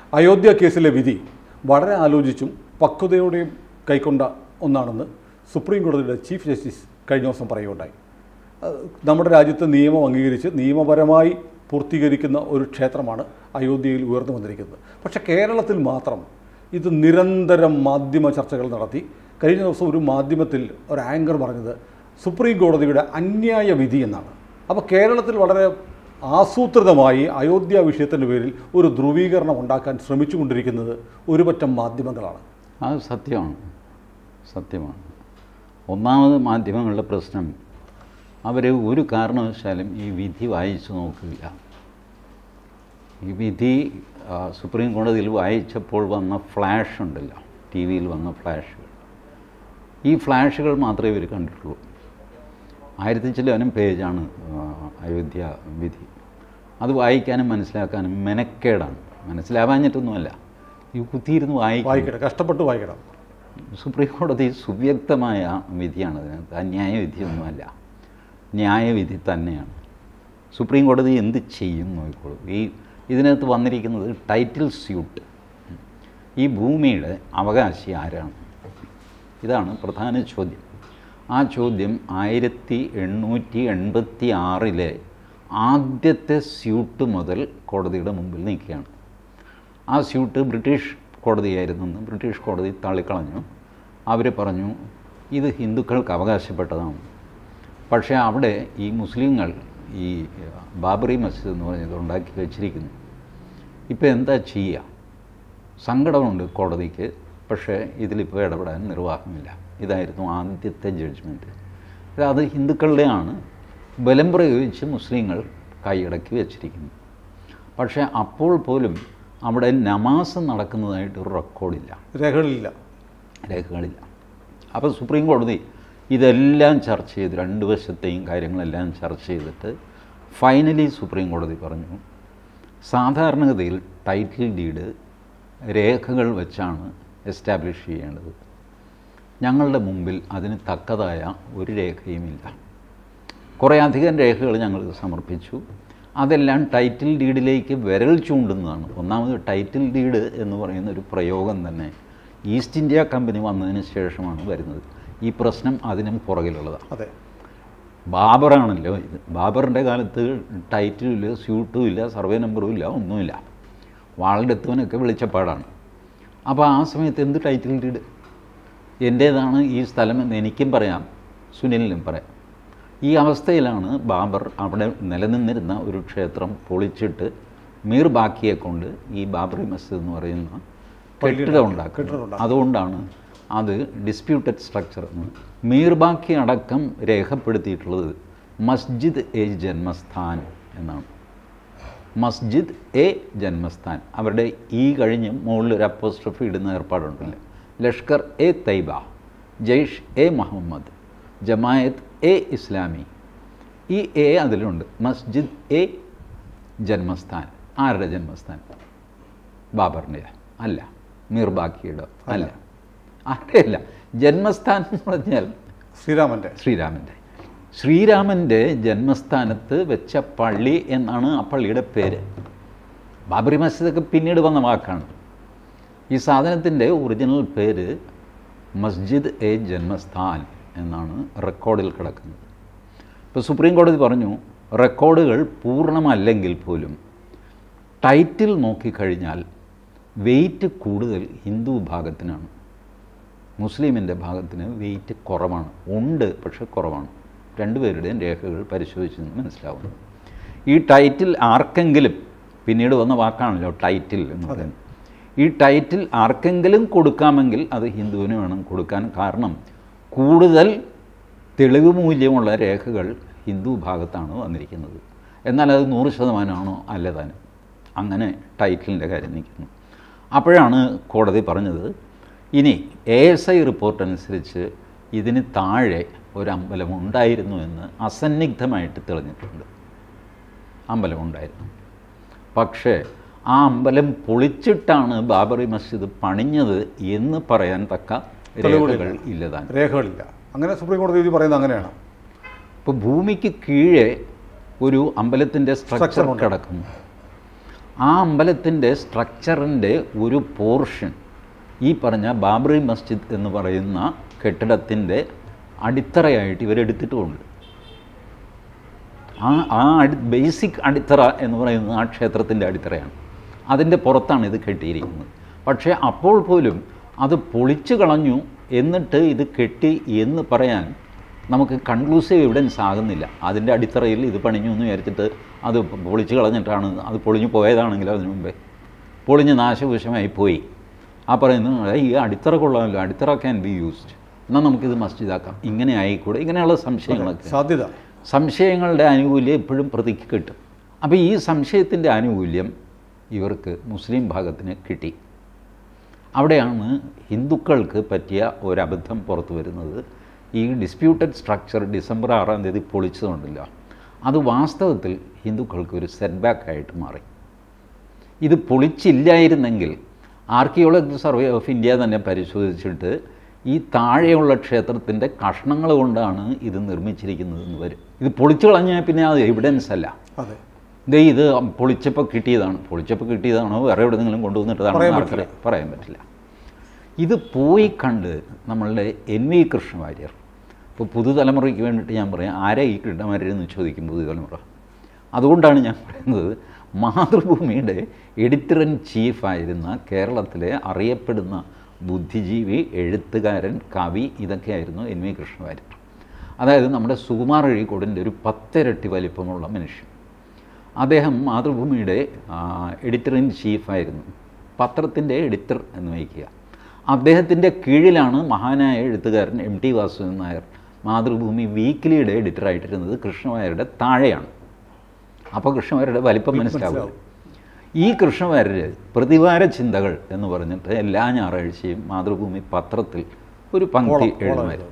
അയോധ്യ കേസിലെ വിധി വളരെ ആലോചിച്ചും പക്വതയോടെയും കൈക്കൊണ്ട ഒന്നാണെന്ന് സുപ്രീം കോടതിയുടെ ചീഫ് ജസ്റ്റിസ് കഴിഞ്ഞ ദിവസം പറയുകയുണ്ടായി അത് നമ്മുടെ രാജ്യത്ത് നിയമം അംഗീകരിച്ച് നിയമപരമായി പൂർത്തീകരിക്കുന്ന ഒരു ക്ഷേത്രമാണ് അയോധ്യയിൽ ഉയർന്നു വന്നിരിക്കുന്നത് പക്ഷേ കേരളത്തിൽ മാത്രം ഇത് നിരന്തരം മാധ്യമ ചർച്ചകൾ നടത്തി കഴിഞ്ഞ ദിവസം ഒരു മാധ്യമത്തിൽ ഒരു ആങ്കർ പറഞ്ഞത് സുപ്രീം കോടതിയുടെ അന്യായ വിധി എന്നാണ് അപ്പോൾ കേരളത്തിൽ വളരെ ആസൂത്രിതമായി അയോധ്യ വിഷയത്തിൻ്റെ പേരിൽ ഒരു ധ്രുവീകരണം ഉണ്ടാക്കാൻ ശ്രമിച്ചുകൊണ്ടിരിക്കുന്നത് ഒരുപറ്റം മാധ്യമങ്ങളാണ് അത് സത്യമാണ് സത്യമാണ് ഒന്നാമത് മാധ്യമങ്ങളുടെ പ്രശ്നം അവർ ഒരു കാരണവശാലും ഈ വിധി വായിച്ചു നോക്കില്ല ഈ വിധി ആ, സുപ്രീം കോടതിയിൽ വായിച്ചപ്പോൾ വന്ന ഫ്ലാഷ് ഉണ്ടല്ലോ ടി വിയിൽ വന്ന ഫ്ലാഷുകൾ ഈ ഫ്ലാഷുകൾ മാത്രമേ ഇവർ കണ്ടിട്ടുള്ളൂ ആയിരത്തി ചില്ലാനും പേജാണ് ആ, അയോധ്യ വിധി അത് വായിക്കാനും മനസ്സിലാക്കാനും മെനക്കേടാണ് മനസ്സിലാവാഞ്ഞിട്ടൊന്നുമല്ല ഈ കുത്തിയിരുന്ന് വായിക്കും വായിക്കട്ടെ കഷ്ടപ്പെട്ട് വായിക്കണം സുപ്രീം കോടതി സുവ്യക്തമായ വിധിയാണ് അതിനകത്ത് അന്യായ വിധിയൊന്നുമല്ല ന്യായവിധി തന്നെയാണ് സുപ്രീം കോടതി എന്ത് ചെയ്യും നോക്കിക്കോളൂ ഈ ഇതിനകത്ത് വന്നിരിക്കുന്നത് ടൈറ്റിൽ സ്യൂട്ട് ഈ ഭൂമിയുടെ അവകാശി ആരാണ് ഇതാണ് പ്രധാന ചോദ്യം ആ ചോദ്യം ആയിരത്തി എണ്ണൂറ്റി എൺപത്തി ആറിലെ ആദ്യത്തെ സ്യൂട്ട് മുതൽ കോടതിയുടെ മുമ്പിൽ നിൽക്കുകയാണ് ആ സ്യൂട്ട് ബ്രിട്ടീഷ് കോടതിയായിരുന്നെന്ന് ബ്രിട്ടീഷ് കോടതി തള്ളിക്കളഞ്ഞു അവർ പറഞ്ഞു ഇത് ഹിന്ദുക്കൾക്ക് അവകാശപ്പെട്ടതാണ് പക്ഷേ അവിടെ ഈ മുസ്ലിങ്ങൾ ഈ ബാബറി മസ്ജിദ് എന്ന് പറഞ്ഞത് ഉണ്ടാക്കി വെച്ചിരിക്കുന്നു ഇപ്പോൾ എന്താ ചെയ്യുക സങ്കടമുണ്ട് കോടതിക്ക് പക്ഷേ ഇതിലിപ്പോൾ ഇടപെടാൻ നിർവാഹമില്ല ഇതായിരുന്നു ആദ്യത്തെ ജഡ്ജ്മെൻറ്റ് അത് ഹിന്ദുക്കളുടെയാണ് ബലം പ്രയോഗിച്ച് മുസ്ലിങ്ങൾ കൈയടക്കി വെച്ചിരിക്കുന്നു പക്ഷേ അപ്പോൾ പോലും അവിടെ നമാസ് നടക്കുന്നതായിട്ട് ഒരു റെക്കോർഡില്ല രേഖകളില്ല രേഖകളില്ല അപ്പോൾ സുപ്രീം കോടതി ഇതെല്ലാം ചർച്ച ചെയ്ത് രണ്ട് വശത്തെയും കാര്യങ്ങളെല്ലാം ചർച്ച ചെയ്തിട്ട് ഫൈനലി സുപ്രീം കോടതി പറഞ്ഞു സാധാരണഗതിയിൽ ടൈറ്റിൽ ഡീഡ് രേഖകൾ വെച്ചാണ് എസ്റ്റാബ്ലിഷ് ചെയ്യേണ്ടത് ഞങ്ങളുടെ മുമ്പിൽ അതിന് തക്കതായ ഒരു രേഖയുമില്ല കുറേ അധികം രേഖകൾ ഞങ്ങൾ സമർപ്പിച്ചു അതെല്ലാം ടൈറ്റിൽ ഡീഡിലേക്ക് വിരൽ ചൂണ്ടുന്നതാണ് ഒന്നാമത് ടൈറ്റിൽ ഡീഡ് എന്ന് പറയുന്ന ഒരു പ്രയോഗം തന്നെ ഈസ്റ്റ് ഇന്ത്യ കമ്പനി വന്നതിന് ശേഷമാണ് വരുന്നത് ഈ പ്രശ്നം അതിനും പുറകിലുള്ളതാണ് അതെ ബാബറാണല്ലോ ഇത് ബാബറിൻ്റെ കാലത്ത് ടൈറ്റിലും ഇല്ല സ്യൂട്ടും ഇല്ല സർവേ നമ്പറും ഇല്ല ഒന്നുമില്ല വാളുടെ എത്തുവനൊക്കെ വെളിച്ചപ്പാടാണ് അപ്പോൾ ആ സമയത്ത് എന്ത് ടൈറ്റിൽ ഡീഡ് എൻ്റേതാണ് ഈ സ്ഥലം എന്ന് എനിക്കും പറയാം സുനിലിനും പറയാം ഈ അവസ്ഥയിലാണ് ബാബർ അവിടെ നിലനിന്നിരുന്ന ഒരു ക്ഷേത്രം പൊളിച്ചിട്ട് മീർ ബാക്കിയെ കൊണ്ട് ഈ ബാബറി മസ്ജിദ് എന്ന് പറയുന്ന കെട്ടിടം ഉണ്ടാക്കുന്നത് കെട്ടിടമുണ്ടാക്കി. അതുകൊണ്ടാണ് അത് ഡിസ്പ്യൂട്ടഡ് സ്ട്രക്ചർ എന്ന് മീർ ബാക്കി അടക്കം രേഖപ്പെടുത്തിയിട്ടുള്ളത് മസ്ജിദ് എ ജന്മസ്ഥാൻ എന്നാണ് മസ്ജിദ് എ ജന്മസ്ഥാൻ അവരുടെ ഈ കഴിഞ്ഞ് മുകളിൽ ഒരു അപ്പോസ്ട്രഫി ഇടുന്ന ഏർപ്പാടുണ്ടല്ലോ ലഷ്കർ എ തൈബ ജയ്ഷ് എ മുഹമ്മദ് ജമായത്ത് എ ഇസ്ലാമി ഈ എ അതിലുണ്ട് മസ്ജിദ് എ ജന്മസ്ഥാൻ ആരുടെ ജന്മസ്ഥാൻ ബാബറിൻ്റെ അല്ല മീർബാക്കിയുടെ അല്ല ആരുടെയല്ല ജന്മസ്ഥാനം എന്ന് പറഞ്ഞാൽ ശ്രീരാമൻ്റെ ശ്രീരാമൻ്റെ ശ്രീരാമൻ്റെ ജന്മസ്ഥാനത്ത് വെച്ച പള്ളി എന്നാണ് ആ പള്ളിയുടെ പേര് ബാബറി മസ്ജിദൊക്കെ പിന്നീട് വന്ന വാക്കാണ് ഈ സാധനത്തിൻ്റെ ഒറിജിനൽ പേര് മസ്ജിദ് എ ജന്മസ്ഥാൻ എന്നാണ് റെക്കോർഡിൽ കിടക്കുന്നത് ഇപ്പോൾ സുപ്രീം കോടതി പറഞ്ഞു റെക്കോർഡുകൾ പൂർണ്ണമല്ലെങ്കിൽ പോലും ടൈറ്റിൽ നോക്കിക്കഴിഞ്ഞാൽ വെയിറ്റ് കൂടുതൽ ഹിന്ദു ഭാഗത്തിനാണ് മുസ്ലിമിൻ്റെ ഭാഗത്തിന് വെയിറ്റ് കുറവാണ് ഉണ്ട് പക്ഷെ കുറവാണ് രണ്ടുപേരുടെയും രേഖകൾ പരിശോധിച്ച് മനസ്സിലാവുന്നു ഈ ടൈറ്റിൽ ആർക്കെങ്കിലും പിന്നീട് വന്ന വാക്കാണല്ലോ ടൈറ്റിൽ എന്ന് പറയുന്നത് ഈ ടൈറ്റിൽ ആർക്കെങ്കിലും കൊടുക്കാമെങ്കിൽ അത് ഹിന്ദുവിന് വേണം കൊടുക്കാൻ കാരണം കൂടുതൽ തെളിവ് മൂല്യമുള്ള രേഖകൾ ഹിന്ദു ഭാഗത്താണ് വന്നിരിക്കുന്നത് എന്നാൽ അത് നൂറ് ശതമാനമാണോ അല്ല താനും അങ്ങനെ ടൈറ്റിലിൻ്റെ കാര്യം നിൽക്കുന്നു അപ്പോഴാണ് കോടതി പറഞ്ഞത് ഇനി എ എസ് ഐ റിപ്പോർട്ട് അനുസരിച്ച് ഇതിന് താഴെ ഒരു അമ്പലം ഉണ്ടായിരുന്നു എന്ന് അസന്നിഗ്ധമായിട്ട് തെളിഞ്ഞിട്ടുണ്ട് അമ്പലം ഉണ്ടായിരുന്നു പക്ഷേ ആ അമ്പലം പൊളിച്ചിട്ടാണ് ബാബറി മസ്ജിദ് പണിഞ്ഞത് എന്ന് പറയാൻ തക്ക രേഖകൾ ഇല്ലതാൻ രേഖകളില്ല അങ്ങനെ സുപ്രീം കോടതി വിധി പറയുന്നത് അങ്ങനെയാണ് ഇപ്പോൾ ഭൂമിക്ക് കീഴെ ഒരു അമ്പലത്തിൻ്റെ സ്ട്രക്ചർ Structure ഉണ്ട്. കിടക്കുന്നു ആ അമ്പലത്തിൻ്റെ സ്ട്രക്ചറിൻ്റെ ഒരു പോർഷൻ ഈ പറഞ്ഞ ബാബറി മസ്ജിദ് എന്ന് പറയുന്ന കെട്ടിടത്തിൻ്റെ അടിത്തറയായിട്ട് ഇവരെടുത്തിട്ടുമുണ്ട് ആ ആ അടി ബേസിക് അടിത്തറ എന്ന് പറയുന്നത് ആ ക്ഷേത്രത്തിൻ്റെ അടിത്തറയാണ് അതിൻ്റെ പുറത്താണ് ഇത് കെട്ടിയിരിക്കുന്നത് പക്ഷേ അപ്പോൾ പോലും അത് പൊളിച്ചു കളഞ്ഞു എന്നിട്ട് ഇത് കെട്ടി എന്ന് പറയാൻ നമുക്ക് കൺക്ലൂസീവ് എവിഡൻസ് ആകുന്നില്ല അതിൻ്റെ അടിത്തറയിൽ ഇത് പണിഞ്ഞു എന്ന് വിചാരിച്ചിട്ട് അത് പൊളിച്ചു കളഞ്ഞിട്ടാണ് അത് പൊളിഞ്ഞു പോയതാണെങ്കിലും അതിനു മുമ്പേ പൊളിഞ്ഞ് നാശകോശമായി പോയി ആ പറയുന്നത് ഈ അടിത്തറ കൊള്ളാമല്ലോ അടിത്തറ ക്യാൻ ബി യൂസ്ഡ് എന്നാൽ നമുക്കിത് മസ്ജിദാക്കാം ഇങ്ങനെ ആയിക്കൂടെ ഇങ്ങനെയുള്ള സംശയങ്ങളൊക്കെ സാധ്യത സംശയങ്ങളുടെ ആനുകൂല്യം എപ്പോഴും പ്രതിക്ക് കിട്ടും അപ്പോൾ ഈ സംശയത്തിൻ്റെ ആനുകൂല്യം ഇവർക്ക് മുസ്ലിം ഭാഗത്തിന് കിട്ടി അവിടെയാണ് ഹിന്ദുക്കൾക്ക് പറ്റിയ ഒരബദ്ധം പുറത്തു വരുന്നത് ഈ ഡിസ്പ്യൂട്ടഡ് സ്ട്രക്ചർ ഡിസംബർ ആറാം തീയതി പൊളിച്ചതുകൊണ്ടില്ല അത് വാസ്തവത്തിൽ ഹിന്ദുക്കൾക്ക് ഒരു സെറ്റ് ബാക്ക് ആയിട്ട് മാറി ഇത് പൊളിച്ചില്ലായിരുന്നെങ്കിൽ ആർക്കിയോളജി സർവേ ഓഫ് ഇന്ത്യ തന്നെ പരിശോധിച്ചിട്ട് ഈ താഴെയുള്ള ക്ഷേത്രത്തിൻ്റെ കഷ്ണങ്ങൾ കൊണ്ടാണ് ഇത് നിർമ്മിച്ചിരിക്കുന്നതെന്ന് വരും ഇത് പൊളിച്ചു കളഞ്ഞാൽ പിന്നെ അത് എവിഡൻസ് അല്ല അതെ ദേ ഇത് പൊളിച്ചപ്പോൾ കിട്ടിയതാണ് പൊളിച്ചപ്പോൾ കിട്ടിയതാണോ വേറെ എവിടെയെങ്കിലും കൊണ്ടുവന്നിട്ടതാണോ പറയാൻ എന്ന് ആർക്കറിയാം പറയാൻ പറ്റില്ല ഇത് പോയി കണ്ട് നമ്മളുടെ എൻ വി കൃഷ്ണവാര്യർ ഇപ്പോൾ പുതുതലമുറയ്ക്ക് വേണ്ടിയിട്ട് ഞാൻ പറയാം ആരാ ഈ കൃഷ്ണവാര്യരെന്ന് ചോദിക്കും പുതുതലമുറ അതുകൊണ്ടാണ് ഞാൻ പറയുന്നത് മാതൃഭൂമിയുടെ എഡിറ്റർ ഇൻ ചീഫായിരുന്ന കേരളത്തിലെ അറിയപ്പെടുന്ന ബുദ്ധിജീവി എഴുത്തുകാരൻ കവി ഇതൊക്കെയായിരുന്നു എൻ വി കൃഷ്ണവാര്യർ അതായത് നമ്മുടെ സുകുമാർ അഴീക്കോടിൻ്റെ ഒരു പത്തിരട്ടി വലിപ്പമുള്ള മനുഷ്യൻ അദ്ദേഹം മാതൃഭൂമിയുടെ എഡിറ്റർ ഇൻ ചീഫായിരുന്നു പത്രത്തിൻ്റെ എഡിറ്റർ എന്ന് വയ്ക്കുക അദ്ദേഹത്തിൻ്റെ കീഴിലാണ് മഹാനായ എഴുത്തുകാരൻ എം ടി വാസുദേവൻ നായർ മാതൃഭൂമി വീക്കിലിയുടെ എഡിറ്ററായിട്ടിരുന്നത് കൃഷ്ണവാര്യരുടെ താഴെയാണ് അപ്പോൾ കൃഷ്ണവാര്യരുടെ വലിപ്പം മനസ്സിലാവും ഈ കൃഷ്ണവാര്യർ പ്രതിവാര ചിന്തകൾ എന്ന് പറഞ്ഞിട്ട് എല്ലാ ഞായറാഴ്ചയും മാതൃഭൂമി പത്രത്തിൽ ഒരു പങ്ക്തി കോളം, കോളം എഴുതുമായിരുന്നു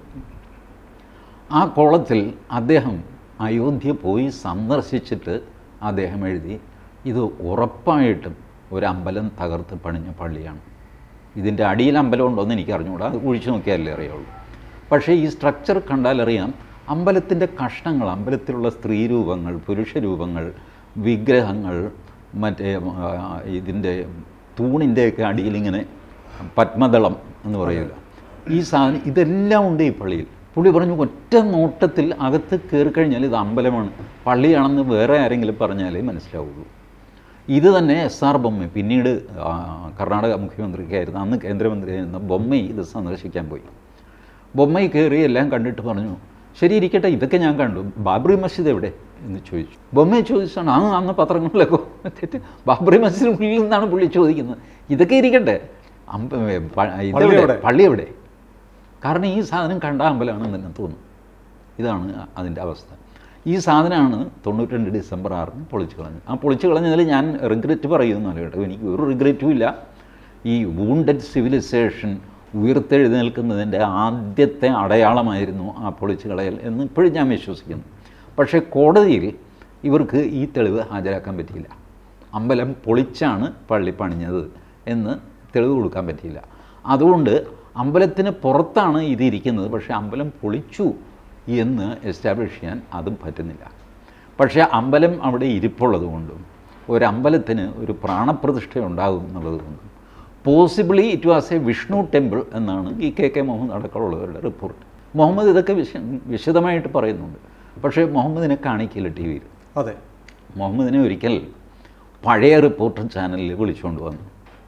ആ കോളത്തിൽ അദ്ദേഹം അയോധ്യ പോയി സന്ദർശിച്ചിട്ട് അദ്ദേഹം എഴുതി ഇത് ഉറപ്പായിട്ടും ഒരു അമ്പലം തകർത്ത് പണിഞ്ഞ പള്ളിയാണ് ഇതിൻ്റെ അടിയിൽ അമ്പലം ഉണ്ടോ എന്ന് എനിക്ക് അറിഞ്ഞുകൂടാ അത് കുഴിച്ചു നോക്കിയാലേ അറിയുള്ളൂ പക്ഷേ ഈ സ്ട്രക്ചർ കണ്ടാലറിയാം അമ്പലത്തിൻ്റെ കഷ്ണങ്ങൾ അമ്പലത്തിലുള്ള സ്ത്രീരൂപങ്ങൾ പുരുഷരൂപങ്ങൾ വിഗ്രഹങ്ങൾ മറ്റേ ആ, ഇതിൻ്റെ തൂണിൻ്റെയൊക്കെ അടിയിലിങ്ങനെ പത്മദളം എന്ന് പറയുമല്ലോ ഈ സാധനം ഇതെല്ലാം ഉണ്ട് ഈ പള്ളിയിൽ പുള്ളി പറഞ്ഞു ഒറ്റ നോട്ടത്തിൽ അകത്ത് കയറി കഴിഞ്ഞാൽ ഇത് അമ്പലമാണ് പള്ളിയാണെന്ന് വേറെ ആരെങ്കിലും പറഞ്ഞാലേ മനസ്സിലാവുള്ളൂ ഇത് തന്നെ എസ് ആർ ബൊമ്മ പിന്നീട് ആ, കർണാടക മുഖ്യമന്ത്രിക്കായിരുന്നു അന്ന് കേന്ദ്രമന്ത്രിയായിരുന്ന ബൊമ്മ ഇത് സന്ദർശിക്കാൻ പോയി ബൊമ്മ കയറി എല്ലാം കണ്ടിട്ട് പറഞ്ഞു ശരി ഇരിക്കട്ടെ ഇതൊക്കെ ഞാൻ കണ്ടു ബാബറി മസ്ജിദ് എവിടെ എന്ന് ചോദിച്ചു ബൊമ്മയെ ചോദിച്ചാണ് ആ അന്ന് പത്രങ്ങളിലൊക്കെ തെറ്റ് ബാബറി മസ്ജിദിന് ഉള്ളിൽ നിന്നാണ് പുള്ളി ചോദിക്കുന്നത് ഇതൊക്കെ ഇരിക്കട്ടെ അമ്പ പ- പള്ളി ഇതെവിടെ എവിടെ? പള്ളി എവിടെ കാരണം ഈ സാധനം കണ്ട അമ്പലമാണെന്ന് തന്നെ തോന്നും ഇതാണ് അതിൻ്റെ അവസ്ഥ ഈ സാധനമാണ് തൊണ്ണൂറ്റിരണ്ട് ഡിസംബർ ആറിന് പൊളിച്ചു കളഞ്ഞത് ആ പൊളിച്ചു കളഞ്ഞതിൽ ഞാൻ റിഗ്രറ്റ് പറയുന്നല്ല കേട്ടോ എനിക്ക് ഒരു റിഗ്രറ്റും ഇല്ല ഈ വൂണ്ടഡ് സിവിലൈസേഷൻ ഉയർത്തെഴുന്നേൽക്കുന്നതിൻ്റെ ആദ്യത്തെ അടയാളമായിരുന്നു ആ പൊളിച്ചു കളയൽ എന്ന് ഇപ്പോഴും ഞാൻ വിശ്വസിക്കുന്നു പക്ഷേ കോടതിയിൽ ഇവർക്ക് ഈ തെളിവ് ഹാജരാക്കാൻ പറ്റിയില്ല അമ്പലം പൊളിച്ചാണ് പള്ളി പണിഞ്ഞത് എന്ന് തെളിവ് കൊടുക്കാൻ പറ്റിയില്ല അതുകൊണ്ട് അമ്പലത്തിന് പുറത്താണ് ഇത് ഇരിക്കുന്നത് പക്ഷേ അമ്പലം പൊളിച്ചു എന്ന് എസ്റ്റാബ്ലിഷ് ചെയ്യാൻ അതും പറ്റുന്നില്ല പക്ഷേ അമ്പലം അവിടെ ഇരിപ്പുള്ളത് കൊണ്ടും ഒരമ്പലത്തിന് ഒരു പ്രാണപ്രതിഷ്ഠ ഉണ്ടാകും എന്നുള്ളത് കൊണ്ടും possibly it was a Vishnu temple എന്നാണ് ഈ കെ കെ മുഹമ്മദ് അടക്കമുള്ളവരുടെ റിപ്പോർട്ട് മുഹമ്മദ് ഇതൊക്കെ വിശ വിശദമായിട്ട് പറയുന്നുണ്ട് പക്ഷേ മുഹമ്മദിനെ കാണിക്കില്ല ടി വിയിൽ അതെ മുഹമ്മദിനെ ഒരിക്കൽ പഴയ റിപ്പോർട്ടർ ചാനലിൽ വിളിച്ചുകൊണ്ട് വന്നു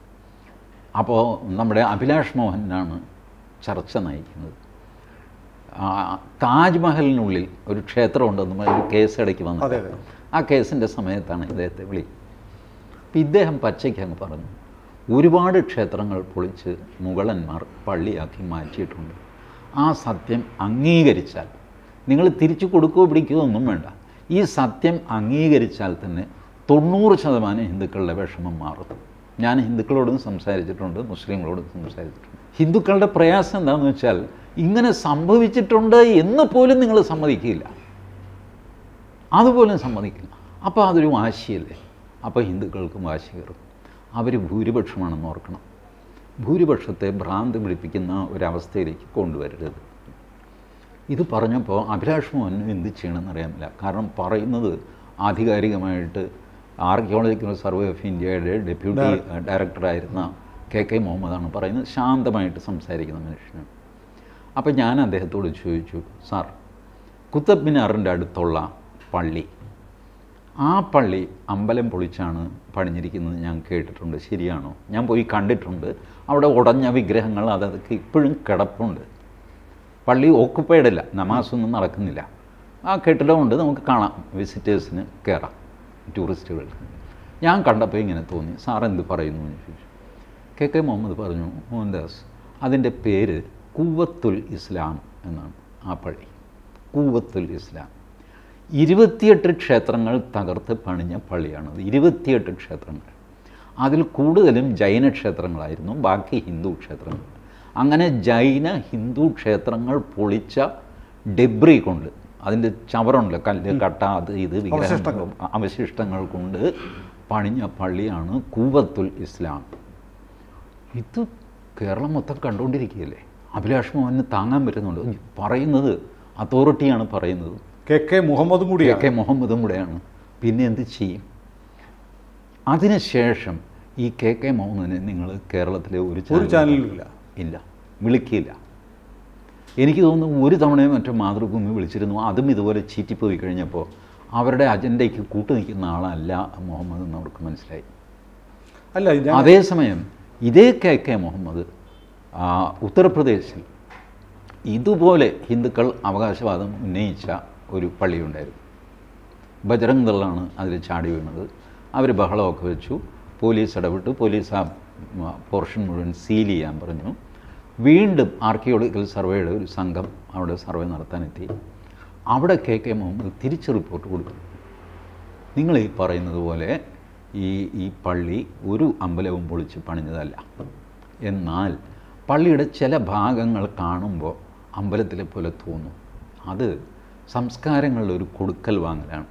അപ്പോൾ നമ്മുടെ അഭിലാഷ് മോഹനാണ് ചർച്ച നയിക്കുന്നത് ആ, താജ്മഹലിനുള്ളിൽ ഒരു ക്ഷേത്രമുണ്ടെന്ന് പറഞ്ഞ് ഒരു കേസ് ഇടയ്ക്ക് അതെ, വന്നു അതെ. ആ കേസിൻ്റെ സമയത്താണ് ഇദ്ദേഹത്തെ വിളി അപ്പം ഇദ്ദേഹം പച്ചയ്ക്ക് അങ്ങ് പറഞ്ഞു ഒരുപാട് ക്ഷേത്രങ്ങൾ പൊളിച്ച് മുഗളന്മാർ പള്ളിയാക്കി മാറ്റിയിട്ടുണ്ട് ആ സത്യം അംഗീകരിച്ചാൽ നിങ്ങൾ തിരിച്ചു കൊടുക്കുകയോ പിടിക്കുകയോ ഒന്നും വേണ്ട ഈ സത്യം അംഗീകരിച്ചാൽ തന്നെ തൊണ്ണൂറ് ശതമാനം ഹിന്ദുക്കളുടെ വിഷമം മാറും ഞാൻ ഹിന്ദുക്കളോടും സംസാരിച്ചിട്ടുണ്ട് മുസ്ലിങ്ങളോടും സംസാരിച്ചിട്ടുണ്ട് ഹിന്ദുക്കളുടെ പ്രയാസം എന്താണെന്ന് വെച്ചാൽ ഇങ്ങനെ സംഭവിച്ചിട്ടുണ്ട് എന്ന് പോലും നിങ്ങൾ സമ്മതിക്കില്ല അതുപോലും സമ്മതിക്കില്ല അപ്പോൾ അതൊരു വാശിയല്ലേ അപ്പോൾ ഹിന്ദുക്കൾക്കും വാശി കയറും അവർ ഭൂരിപക്ഷമാണെന്ന് ഓർക്കണം ഭൂരിപക്ഷത്തെ ഭ്രാന്ത് പിടിപ്പിക്കുന്ന ഒരവസ്ഥയിലേക്ക് കൊണ്ടുവരരുത് ഇത് പറഞ്ഞപ്പോൾ അഭിലാഷ് മോഹൻ എന്ത് ചെയ്യണമെന്ന് അറിയാമില്ല കാരണം പറയുന്നത് ആധികാരികമായിട്ട് ആർക്കിയോളജിക്കൽ സർവേ ഓഫ് ഇന്ത്യയുടെ ഡെപ്യൂട്ടി ഡയറക്ടറായിരുന്ന കെ കെ മുഹമ്മദാണ് പറയുന്നത് ശാന്തമായിട്ട് സംസാരിക്കുന്ന മനുഷ്യനാണ് അപ്പോൾ ഞാൻ അദ്ദേഹത്തോട് ചോദിച്ചു സാർ കുത്തബ് മിനാറിൻ്റെ അടുത്തുള്ള പള്ളി ആ പള്ളി അമ്പലം പൊളിച്ചാണ് പണിഞ്ഞിരിക്കുന്നത് ഞാൻ കേട്ടിട്ടുണ്ട് ശരിയാണോ ഞാൻ പോയി കണ്ടിട്ടുണ്ട് അവിടെ ഉടഞ്ഞ വിഗ്രഹങ്ങൾ അതൊക്കെ ഇപ്പോഴും കിടപ്പുണ്ട് പള്ളി ഓക്കുപ്പൈഡ് അല്ല നമാസൊന്നും നടക്കുന്നില്ല ആ കെട്ടിടമുണ്ട് നമുക്ക് കാണാം വിസിറ്റേഴ്സിന് കയറാം ടൂറിസ്റ്റുകൾക്ക് ഞാൻ കണ്ടപ്പോൾ ഇങ്ങനെ തോന്നി സാർ എന്ത് പറയുന്നു എന്ന് ചോദിച്ചു കെ കെ മുഹമ്മദ് പറഞ്ഞു മോഹൻദാസ് അതിൻ്റെ പേര് കൂവത്തുൽ ഇസ്ലാം എന്നാണ് ആ പള്ളി കൂവത്തുൽ ഇസ്ലാം ഇരുപത്തിയെട്ട് ക്ഷേത്രങ്ങൾ തകർത്ത് പണിഞ്ഞ പള്ളിയാണത് ഇരുപത്തിയെട്ട് ക്ഷേത്രങ്ങൾ അതിൽ കൂടുതലും ജൈന ക്ഷേത്രങ്ങളായിരുന്നു ബാക്കി ഹിന്ദു ക്ഷേത്രങ്ങൾ അങ്ങനെ ജൈന ഹിന്ദു ക്ഷേത്രങ്ങൾ പൊളിച്ച ഡെബ്രി കൊണ്ട് അതിൻ്റെ ചവറുണ്ടല്ലോ കല്ല് കട്ട അത് ഇത് വിഗ്രഹങ്ങൾ അവശിഷ്ടങ്ങൾ കൊണ്ട് പണിഞ്ഞ പള്ളിയാണ് കൂവത്തുൽ ഇസ്ലാം ഇത് കേരളം മൊത്തം കണ്ടുകൊണ്ടിരിക്കുകയല്ലേ അഭിലാഷ് മോഹന് താങ്ങാൻ പറ്റുന്നുണ്ട് ഈ പറയുന്നത് അതോറിറ്റിയാണ് പറയുന്നത് കെ കെ മുഹമ്മദും കെ കൂടിയാണ് കെ മുഹമ്മദും കൂടെയാണ് പിന്നെ എന്ത് ചെയ്യും അതിനുശേഷം ഈ കെ കെ മുഹമ്മദിനെ നിങ്ങൾ കേരളത്തിലെ ഒരു ഒരു ചാനലിലും ഇല്ല ഇല്ല വിളിക്കില്ല എനിക്ക് തോന്നുന്നു ഒരു തവണയും മറ്റു മാതൃഭൂമി വിളിച്ചിരുന്നു അതും ഇതുപോലെ ചീറ്റിപ്പോയി കഴിഞ്ഞപ്പോൾ അവരുടെ അജണ്ടയ്ക്ക് കൂട്ടു നിൽക്കുന്ന ആളല്ല മുഹമ്മദ് എന്ന് അവർക്ക് മനസ്സിലായി അല്ല ഞാൻ അതേസമയം ഇതേ കെ കെ മുഹമ്മദ് ആ, ഉത്തർപ്രദേശിൽ ഇതുപോലെ ഹിന്ദുക്കൾ അവകാശവാദം ഉന്നയിച്ച ഒരു പള്ളിയുണ്ടായിരുന്നു ബജറംഗ് ദളാണ് അതിൽ ചാടി വീണത് അവർ ബഹളമൊക്കെ വെച്ചു പോലീസ് ഇടപെട്ടു പോലീസ് ആ പോർഷൻ മുഴുവൻ സീൽ ചെയ്യാൻ പറഞ്ഞു വീണ്ടും ആർക്കിയോളജിക്കൽ സർവേയുടെ ഒരു സംഘം അവിടെ സർവേ നടത്താനെത്തി അവിടെ കെ കെ മുഹമ്മദ് തിരിച്ച് റിപ്പോർട്ട് കൊടുത്തു നിങ്ങൾ ഈ പറയുന്നത് പോലെ ഈ ഈ പള്ളി ഒരു അമ്പലവും പൊളിച്ച് പണിഞ്ഞതല്ല എന്നാൽ പള്ളിയുടെ ചില ഭാഗങ്ങൾ കാണുമ്പോൾ അമ്പലത്തിലെ പോലെ തോന്നും അത് സംസ്കാരങ്ങളുടെ ഒരു കൊടുക്കൽ വാങ്ങലാണ്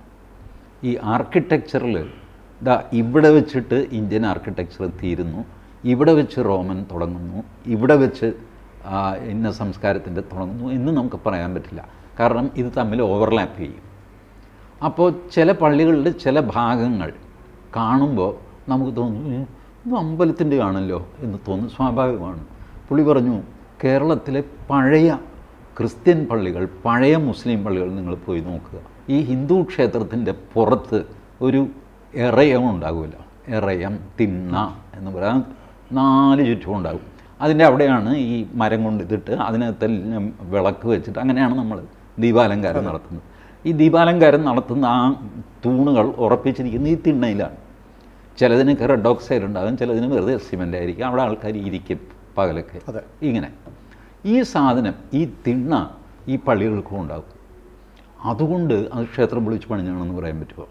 ഈ ആർക്കിടെക്ചറിൽ ദാ ഇവിടെ വെച്ചിട്ട് ഇന്ത്യൻ ആർക്കിടെക്ചർ തീരുന്നു ഇവിടെ വെച്ച് റോമൻ തുടങ്ങുന്നു ഇവിടെ വെച്ച് ആ, ഇന്ന സംസ്കാരത്തിൻ്റെ തുടങ്ങുന്നു എന്ന് നമുക്ക് പറയാൻ പറ്റില്ല കാരണം ഇത് തമ്മിൽ ഓവർലാപ്പ് ചെയ്യും അപ്പോൾ ചില പള്ളികളിൽ ചില ഭാഗങ്ങൾ കാണുമ്പോൾ നമുക്ക് തോന്നും "ഏ, ഇത് അമ്പലത്തിൻ്റെ ആണല്ലോ എന്ന് തോന്നും സ്വാഭാവികമാണ് പുള്ളി പറഞ്ഞു കേരളത്തിലെ പഴയ ക്രിസ്ത്യൻ പള്ളികൾ പഴയ മുസ്ലിം പള്ളികൾ നിങ്ങൾ പോയി നോക്കുക ഈ ഹിന്ദു ക്ഷേത്രത്തിൻ്റെ പുറത്ത് ഒരു എറയം ഉണ്ടാകുമല്ലോ എറയം തിണ്ണ എന്ന് പറയാൻ നാല് ചുറ്റും ഉണ്ടാകും അതിൻ്റെ അവിടെയാണ് ഈ മരം കൊണ്ട് ഇതിട്ട് അതിനകത്തെല്ലാം വിളക്ക് വെച്ചിട്ട് അങ്ങനെയാണ് നമ്മൾ ദീപാലങ്കാരം നടത്തുന്നത് ഈ ദീപാലങ്കാരം നടത്തുന്ന ആ തൂണുകൾ ഉറപ്പിച്ചിരിക്കുന്ന ഈ തിണ്ണയിലാണ് ചിലതിനൊക്കെ റെഡ് ഓക്സൈഡ് ഉണ്ടാകും ചിലതിന് വെറുതെ സിമെൻ്റ് ആയിരിക്കും അവിടെ ആൾക്കാർ ഇരിക്കും പകലൊക്കെ അതെ. ഇങ്ങനെ ഈ സാധനം ഈ തിണ്ണ ഈ പള്ളികൾക്കും ഉണ്ടാകും അതുകൊണ്ട് അത് ക്ഷേത്രം വിളിച്ച് പണിഞ്ഞാണെന്ന് പറയാൻ പറ്റുമോ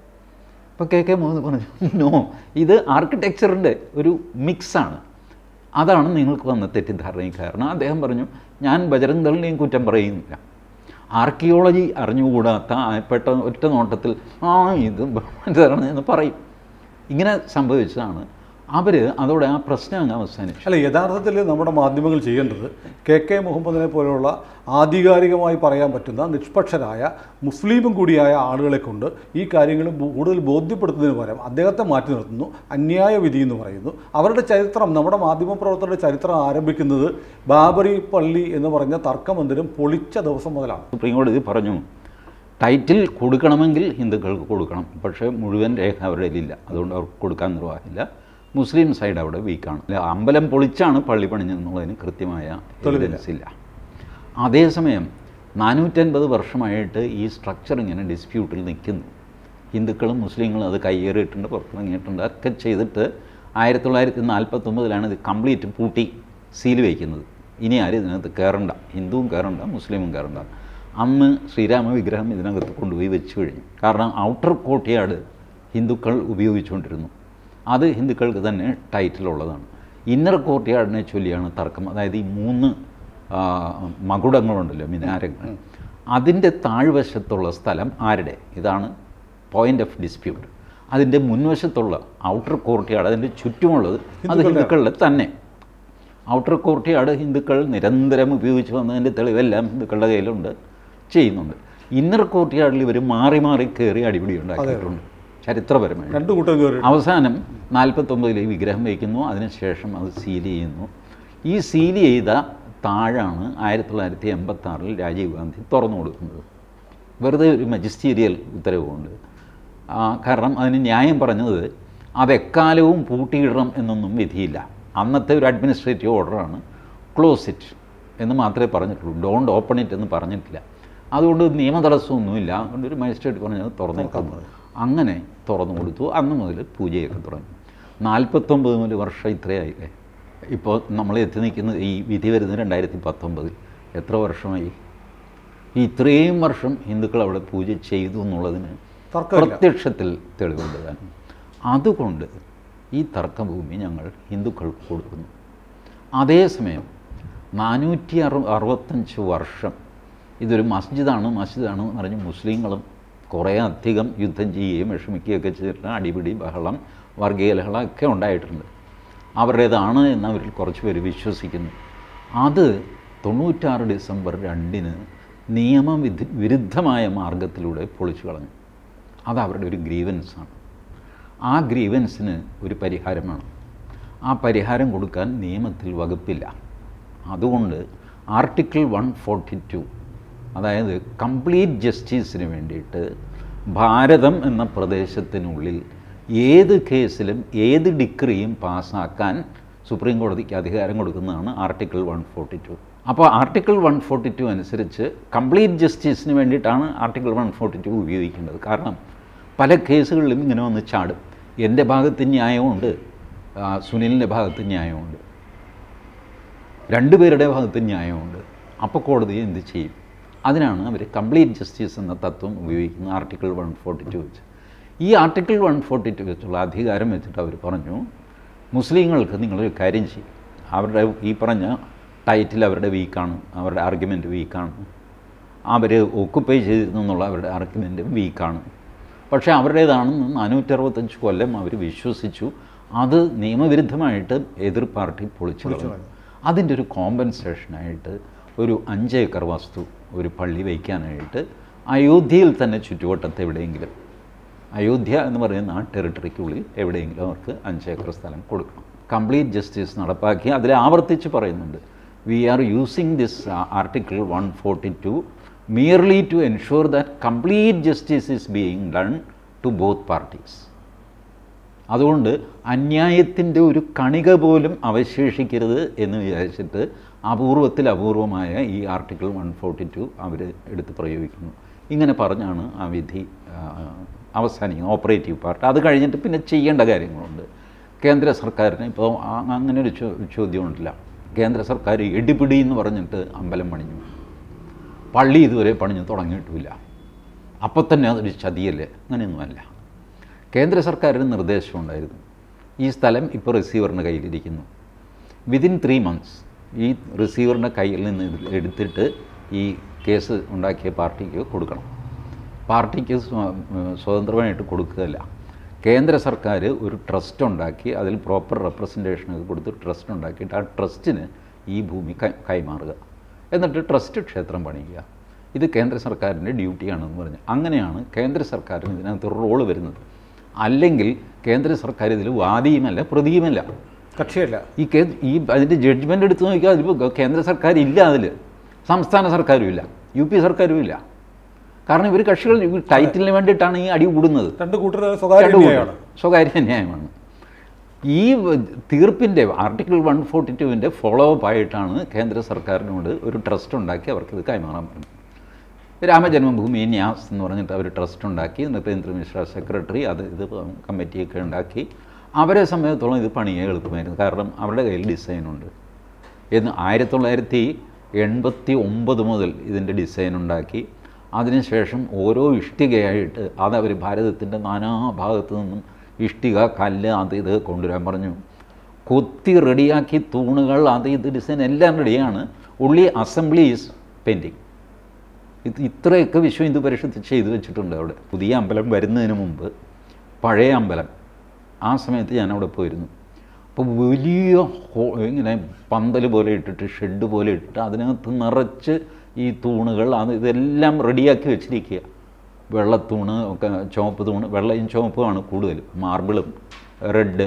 ഇപ്പോൾ കെ കെ മോഹൻ പറഞ്ഞു നോ ഇത് ആർക്കിടെക്ചറിൻ്റെ ഒരു മിക്സാണ് അതാണ് നിങ്ങൾക്ക് വന്ന തെറ്റിദ്ധാരണയും കാരണം അദ്ദേഹം പറഞ്ഞു ഞാൻ ബജരംഗ് ദളിനെയും കുറ്റം പറയുന്നില്ല ആർക്കിയോളജി അറിഞ്ഞുകൂടാത്ത ആ പെട്ട ഒറ്റ നോട്ടത്തിൽ ആ ഇത് ബ്രഹ്മചാരാണ് എന്ന് പറയും ഇങ്ങനെ സംഭവിച്ചതാണ് അവർ അതോടെ ആ പ്രശ്നം അങ്ങ് അവസാനിച്ചു അല്ല യഥാർത്ഥത്തിൽ നമ്മുടെ മാധ്യമങ്ങൾ ചെയ്യേണ്ടത് കെ കെ മുഹമ്മദിനെ പോലെയുള്ള ആധികാരികമായി പറയാൻ പറ്റുന്ന നിഷ്പക്ഷരായ മുസ്ലിമും കൂടിയായ ആളുകളെ കൊണ്ട് ഈ കാര്യങ്ങൾ ബു- കൂടുതൽ ബോധ്യപ്പെടുത്തുന്നതിന് പകരം അദ്ദേഹത്തെ മാറ്റി നിർത്തുന്നു അന്യായ വിധി എന്ന് പറയുന്നു അവരുടെ ചരിത്രം നമ്മുടെ മാധ്യമപ്രവർത്തകരുടെ ചരിത്രം ആരംഭിക്കുന്നത് ബാബറി പള്ളി എന്ന് പറഞ്ഞ തർക്കമന്ദിരം പൊളിച്ച ദിവസം മുതലാണ് സുപ്രീം കോടതി പറഞ്ഞു ടൈറ്റിൽ കൊടുക്കണമെങ്കിൽ ഹിന്ദുക്കൾക്ക് കൊടുക്കണം പക്ഷേ മുഴുവൻ രേഖ അവരുടെ കയ്യിലില്ല അതുകൊണ്ട് അവർക്ക് കൊടുക്കാൻ നിർവാഹമില്ല മുസ്ലിം സൈഡ് അവിടെ വീക്കാണ് അല്ല, അമ്പലം പൊളിച്ചാണ് പള്ളി പണിഞ്ഞതെന്നുള്ളതിന് കൃത്യമായ എവിഡൻസ് ഇല്ല അതേസമയം നാനൂറ്റൻപത് വർഷമായിട്ട് ഈ സ്ട്രക്ചർ ഇങ്ങനെ ഡിസ്പ്യൂട്ടിൽ നിൽക്കുന്നു ഹിന്ദുക്കളും മുസ്ലിങ്ങളും അത് കയ്യേറിയിട്ടുണ്ട് പുറത്തിറങ്ങിയിട്ടുണ്ട് ഒക്കെ ചെയ്തിട്ട് ആയിരത്തി തൊള്ളായിരത്തി നാൽപ്പത്തൊമ്പതിലാണ് ഇത് കംപ്ലീറ്റ് പൂട്ടി സീൽ വയ്ക്കുന്നത് ഇനി ആരും ഇതിനകത്ത് കയറണ്ട ഹിന്ദുവും കയറണ്ട മുസ്ലിമും കയറണ്ട അന്ന് ശ്രീരാമ വിഗ്രഹം ഇതിനകത്ത് കൊണ്ടുപോയി വെച്ച് കഴിഞ്ഞു കാരണം ഔട്ടർ കോട്ടയാട് ഹിന്ദുക്കൾ ഉപയോഗിച്ചുകൊണ്ടിരുന്നു അത് ഹിന്ദുക്കൾക്ക് തന്നെ ടൈറ്റിലുള്ളതാണ് ഇന്നർ കോർട്ട്യാർഡിനെ ചൊല്ലിയാണ് തർക്കം അതായത് ഈ മൂന്ന് ആ, മകുടങ്ങളുണ്ടല്ലോ മിനാരങ്ങൾ അതിൻ്റെ താഴ്വശത്തുള്ള സ്ഥലം ആരുടെ ഇതാണ് പോയിന്റ് ഓഫ് ഡിസ്പ്യൂട്ട് അതിൻ്റെ മുൻവശത്തുള്ള ഔട്ടർ കോർട്ട്യാർഡ് അതിൻ്റെ ചുറ്റുമുള്ളത് അത് ഹിന്ദുക്കളുടെ തന്നെ ഔട്ടർ കോർട്ട്യാർഡ് ഹിന്ദുക്കൾ നിരന്തരം ഉപയോഗിച്ച് വന്നതിൻ്റെ തെളിവെല്ലാം ഹിന്ദുക്കളുടെ കയ്യിലുണ്ട് ചെയ്യുന്നുണ്ട് ഇന്നർ കോർട്ട്യാർഡിൽ ഇവർ മാറി മാറി കയറി അടിപിടി ഉണ്ടാക്കിയിട്ടുണ്ട് ചരിത്രപരമായിട്ട് രണ്ടു കൂട്ടം കയറി അവസാനം നാൽപ്പത്തൊമ്പതിൽ ഈ വിഗ്രഹം വയ്ക്കുന്നു അതിനുശേഷം അത് സീൽ ചെയ്യുന്നു ഈ സീൽ ചെയ്ത താഴാണ് ആയിരത്തി തൊള്ളായിരത്തി എൺപത്തി ആറിൽ രാജീവ് ഗാന്ധി തുറന്നു കൊടുക്കുന്നത് വെറുതെ ഒരു മജിസ്റ്റീരിയൽ ഉത്തരവുണ്ട് ആ, കാരണം അതിന് ന്യായം പറഞ്ഞത് അതെക്കാലവും പൂട്ടിയിടണം എന്നൊന്നും വിധിയില്ല അന്നത്തെ ഒരു അഡ്മിനിസ്ട്രേറ്റീവ് ഓർഡറാണ് ക്ലോസ് ഇറ്റ് എന്ന് മാത്രമേ പറഞ്ഞിട്ടുള്ളൂ ഡോണ്ട് ഓപ്പൺ ഇറ്റ് എന്ന് പറഞ്ഞിട്ടില്ല അതുകൊണ്ട് നിയമ തടസ്സമൊന്നുമില്ല അതുകൊണ്ട് ഒരു മജിസ്ട്രേറ്റ് പറഞ്ഞത് തുറന്നേക്കുന്നു അങ്ങനെ തുറന്നു കൊടുത്തു അന്ന് മുതൽ പൂജയൊക്കെ തുടങ്ങി നാൽപ്പത്തൊമ്പത് മുതൽ വർഷം ഇത്രയായില്ലേ ഇപ്പോൾ നമ്മൾ എത്തി നിൽക്കുന്നത് ഈ വിധി വരുന്നത് രണ്ടായിരത്തി പത്തൊമ്പതിൽ എത്ര വർഷമായി ഈ ഇത്രയും വർഷം ഹിന്ദുക്കൾ അവിടെ പൂജ ചെയ്തു എന്നുള്ളതിന് തർക്കമില്ല പ്രത്യക്ഷത്തിൽ തെളിവുണ്ട് താനും അതുകൊണ്ട് ഈ തർക്കഭൂമി ഞങ്ങൾ ഹിന്ദുക്കൾക്ക് കൊടുക്കുന്നു അതേസമയം നാനൂറ്റി അറു അറുപത്തഞ്ച് വർഷം ഇതൊരു മസ്ജിദാണ് മസ്ജിദാണ് എന്ന് പറഞ്ഞ് മുസ്ലിങ്ങളും കുറേ അധികം യുദ്ധം ചെയ്യുകയും വിഷമിക്കുകയൊക്കെ ചെയ്തിട്ട് അടിപിടി ബഹളം വർഗീയ ലഹളം ഒക്കെ ഉണ്ടായിട്ടുണ്ട് അവരുടേതാണ് എന്ന് അവരിൽ കുറച്ച് പേര് വിശ്വസിക്കുന്നു അത് തൊണ്ണൂറ്റാറ് ഡിസംബർ രണ്ടിന് നിയമവിധ വിരുദ്ധമായ മാർഗത്തിലൂടെ പൊളിച്ചു കളഞ്ഞു അത് അവരുടെ ഒരു ഗ്രീവൻസാണ് ആ ഗ്രീവൻസിന് ഒരു പരിഹാരമാണ് ആ പരിഹാരം കൊടുക്കാൻ നിയമത്തിൽ വകുപ്പില്ല അതുകൊണ്ട് ആർട്ടിക്കിൾ വൺ ഫോർട്ടി ടു അതായത് കംപ്ലീറ്റ് ജസ്റ്റിസിന് വേണ്ടിയിട്ട് ഭാരതം എന്ന പ്രദേശത്തിനുള്ളിൽ ഏത് കേസിലും ഏത് ഡിഗ്രിയും പാസ്സാക്കാൻ സുപ്രീം കോടതിക്ക് അധികാരം കൊടുക്കുന്നതാണ് ആർട്ടിക്കിൾ വൺ ഫോർട്ടി ടു അപ്പോൾ ആർട്ടിക്കിൾ വൺ ഫോർട്ടി ടു അനുസരിച്ച് കംപ്ലീറ്റ് ജസ്റ്റിസിന് വേണ്ടിയിട്ടാണ് ആർട്ടിക്കിൾ വൺ ഫോർട്ടി ടു ഉപയോഗിക്കേണ്ടത് കാരണം പല കേസുകളിലും ഇങ്ങനെ വന്ന് ചാടും എൻ്റെ ഭാഗത്ത് ന്യായമുണ്ട് ആ, സുനിലിൻ്റെ ഭാഗത്ത് ന്യായമുണ്ട് രണ്ടുപേരുടെ ഭാഗത്ത് ന്യായമുണ്ട് അപ്പോൾ കോടതി എന്ത് ചെയ്യും അതിനാണ് അവർ കംപ്ലീറ്റ് ജസ്റ്റിസ് എന്ന തത്വം ഉപയോഗിക്കുന്നത് ആർട്ടിക്കിൾ വൺ ഫോർട്ടി ടു വെച്ച് ഈ ആർട്ടിക്കിൾ വൺ ഫോർട്ടി ടു വെച്ചുള്ള അധികാരം വെച്ചിട്ട് അവർ പറഞ്ഞു മുസ്ലിങ്ങൾക്ക് നിങ്ങളൊരു കാര്യം ചെയ്യും അവരുടെ ഈ പറഞ്ഞ ടൈറ്റിൽ അവരുടെ വീക്കാണ് അവരുടെ ആർഗ്യുമെൻറ്റ് വീക്കാണ് അവർ ഓക്കുപ്പൈ ചെയ്തിരുന്നു എന്നുള്ള അവരുടെ ആർഗ്യുമെൻറ്റും വീക്കാണ് പക്ഷേ അവരുടേതാണെന്ന് നാനൂറ്ററുപത്തഞ്ച് കൊല്ലം അവർ വിശ്വസിച്ചു അത് നിയമവിരുദ്ധമായിട്ട് എതിർ പാർട്ടി പൊളിച്ചു കളഞ്ഞു അതിൻ്റെ ഒരു കോമ്പൻസേഷനായിട്ട് ഒരു അഞ്ച് ഏക്കർ വസ്തു ഒരു പള്ളി വയ്ക്കാനായിട്ട് അയോധ്യയിൽ തന്നെ ചുറ്റുവട്ടത്ത് എവിടെയെങ്കിലും അയോധ്യ എന്ന് പറയുന്ന ആ ടെറിട്ടറിക്കുള്ളിൽ എവിടെയെങ്കിലും അവർക്ക് അഞ്ച് ഏക്കർ സ്ഥലം കൊടുക്കണം കംപ്ലീറ്റ് ജസ്റ്റിസ് നടപ്പാക്കി അതിൽ ആവർത്തിച്ച് പറയുന്നുണ്ട് we are using this article one forty two merely to ensure that complete justice is being done to both parties അതുകൊണ്ട് അന്യായത്തിൻ്റെ ഒരു കണിക പോലും അവശേഷിക്കരുത് എന്ന് വിചാരിച്ചിട്ട് അപൂർവത്തിൽ അപൂർവമായ ഈ ആർട്ടിക്കിൾ വൺ ഫോർട്ടി ടു അവർ എടുത്ത് പ്രയോഗിക്കുന്നു ഇങ്ങനെ പറഞ്ഞാണ് ആ വിധി ആ, അവസാനിക്കുന്നത് ഓപ്പറേറ്റീവ് പാർട്ട് അത് കഴിഞ്ഞിട്ട് പിന്നെ ചെയ്യേണ്ട കാര്യങ്ങളുണ്ട് കേന്ദ്ര സർക്കാരിന് ഇപ്പോൾ ആ- അങ്ങനെ ഒരു ചോ- ചോദ്യമുണ്ടല്ല കേന്ദ്ര സർക്കാർ ഇടിപിടി എന്ന് പറഞ്ഞിട്ട് അമ്പലം പണിഞ്ഞു പള്ളി ഇതുവരെ പണിഞ്ഞു തുടങ്ങിയിട്ടുമില്ല അപ്പോൾ തന്നെ അതൊരു ചതിയല്ലേ അങ്ങനെയൊന്നുമല്ല കേന്ദ്ര സർക്കാരിന് നിർദ്ദേശമുണ്ടായിരുന്നു ഈ സ്ഥലം ഇപ്പോൾ റിസീവറിൻ്റെ കയ്യിലിരിക്കുന്നു വിതിൻ ത്രീ മന്ത്സ് ഈ റിസീവറിൻ്റെ കയ്യിൽ നിന്ന് ഇത് എടുത്തിട്ട് ഈ കേസ് ഉണ്ടാക്കിയ പാർട്ടിക്ക് കൊടുക്കണം പാർട്ടിക്ക് സ്വ- സ്വതന്ത്രമായിട്ട് കൊടുക്കുകയല്ല കേന്ദ്ര സർക്കാർ ഒരു ട്രസ്റ്റ് ഉണ്ടാക്കി അതിൽ പ്രോപ്പർ റെപ്രസെൻറ്റേഷനൊക്കെ കൊടുത്ത് ട്രസ്റ്റ് ഉണ്ടാക്കിയിട്ട് ആ ട്രസ്റ്റിന് ഈ ഭൂമി കൈ കൈമാറുക എന്നിട്ട് ട്രസ്റ്റ് ക്ഷേത്രം പണിയുക ഇത് കേന്ദ്ര സർക്കാരിൻ്റെ ഡ്യൂട്ടിയാണെന്ന് പറഞ്ഞു അങ്ങനെയാണ് കേന്ദ്ര സർക്കാരിന് ഇതിനകത്ത് റോള് വരുന്നത് അല്ലെങ്കിൽ കേന്ദ്ര സർക്കാർ ഇതിൽ വാദിയുമല്ല പ്രതിയുമല്ല കക്ഷിയല്ല ഈ കേ ഈ അതിൻ്റെ ജഡ്ജ്മെൻ്റ് എടുത്ത് നോക്കിയാൽ അതിപ്പോൾ കേന്ദ്ര സർക്കാർ ഇല്ല അതിൽ സംസ്ഥാന സർക്കാരും ഇല്ല യു പി സർക്കാരും ഇല്ല കാരണം ഇവർ കക്ഷികൾ ഈ ടൈറ്റിലിന് വേണ്ടിയിട്ടാണ് ഈ അടി കൂടുന്നത് രണ്ട് കൂട്ടർ സ്വകാര്യ രണ്ടു ന്യായമാണ് കൂട്ടർ. സ്വകാര്യ ന്യായമാണ് ഈ വ- തീർപ്പിൻ്റെ ആർട്ടിക്കിൾ വൺ ഫോർട്ടി ടുവിൻ്റെ ഫോളോ അപ്പ് ആയിട്ടാണ് കേന്ദ്ര സർക്കാരിനോട് ഒരു ട്രസ്റ്റ് ഉണ്ടാക്കി അവർക്കിത് കൈമാറാൻ പറഞ്ഞത് രാമജന്മഭൂമി ന്യാസ് എന്ന് പറഞ്ഞിട്ട് അവർ ട്രസ്റ്റ് ഉണ്ടാക്കി നൃപേന്ദ്ര മിശ്ര സെക്രട്ടറി അത് ഇത് കമ്മിറ്റിയൊക്കെ ഉണ്ടാക്കി അവരെ സമയത്തോളം ഇത് പണിയെ എളുപ്പമായിരുന്നു കാരണം അവരുടെ കയ്യിൽ ഡിസൈനുണ്ട് എന്ന് ആയിരത്തി തൊള്ളായിരത്തി എൺപത്തി ഒമ്പത് മുതൽ ഇതിൻ്റെ ഡിസൈൻ ഉണ്ടാക്കി അതിനുശേഷം ഓരോ ഇഷ്ടികയായിട്ട് അത് അവർ ഭാരതത്തിൻ്റെ നാനാഭാഗത്തു നിന്നും ഇഷ്ടിക കല്ല് അത് ഇത് കൊണ്ടുവരാൻ പറഞ്ഞു കൊത്തി റെഡിയാക്കി തൂണുകൾ അത് ഇത് ഡിസൈൻ എല്ലാം റെഡിയാണ് ഉള്ളി അസംബ്ലി ഈസ് പെയിൻറ്റിങ് ഇത് ഇത്രയൊക്കെ വിശ്വ ഹിന്ദു പരിഷത്ത് ചെയ്തു വെച്ചിട്ടുണ്ട് അവിടെ പുതിയ അമ്പലം വരുന്നതിന് മുമ്പ് പഴയ അമ്പലം ആ സമയത്ത് ഞാൻ അവിടെ പോയിരുന്നു അപ്പോൾ വലിയ ഹോ ഇങ്ങനെ പന്തൽ പോലെ ഇട്ടിട്ട് ഷെഡ് പോലെ ഇട്ടിട്ട് അതിനകത്ത് നിറച്ച് ഈ തൂണുകൾ അത് ഇതെല്ലാം റെഡിയാക്കി വെച്ചിരിക്കുക വെള്ളത്തൂണ് ഒക്കെ ചുവപ്പ് തൂണ് വെള്ളയും ചുവപ്പുമാണ് കൂടുതലും മാർബിളും red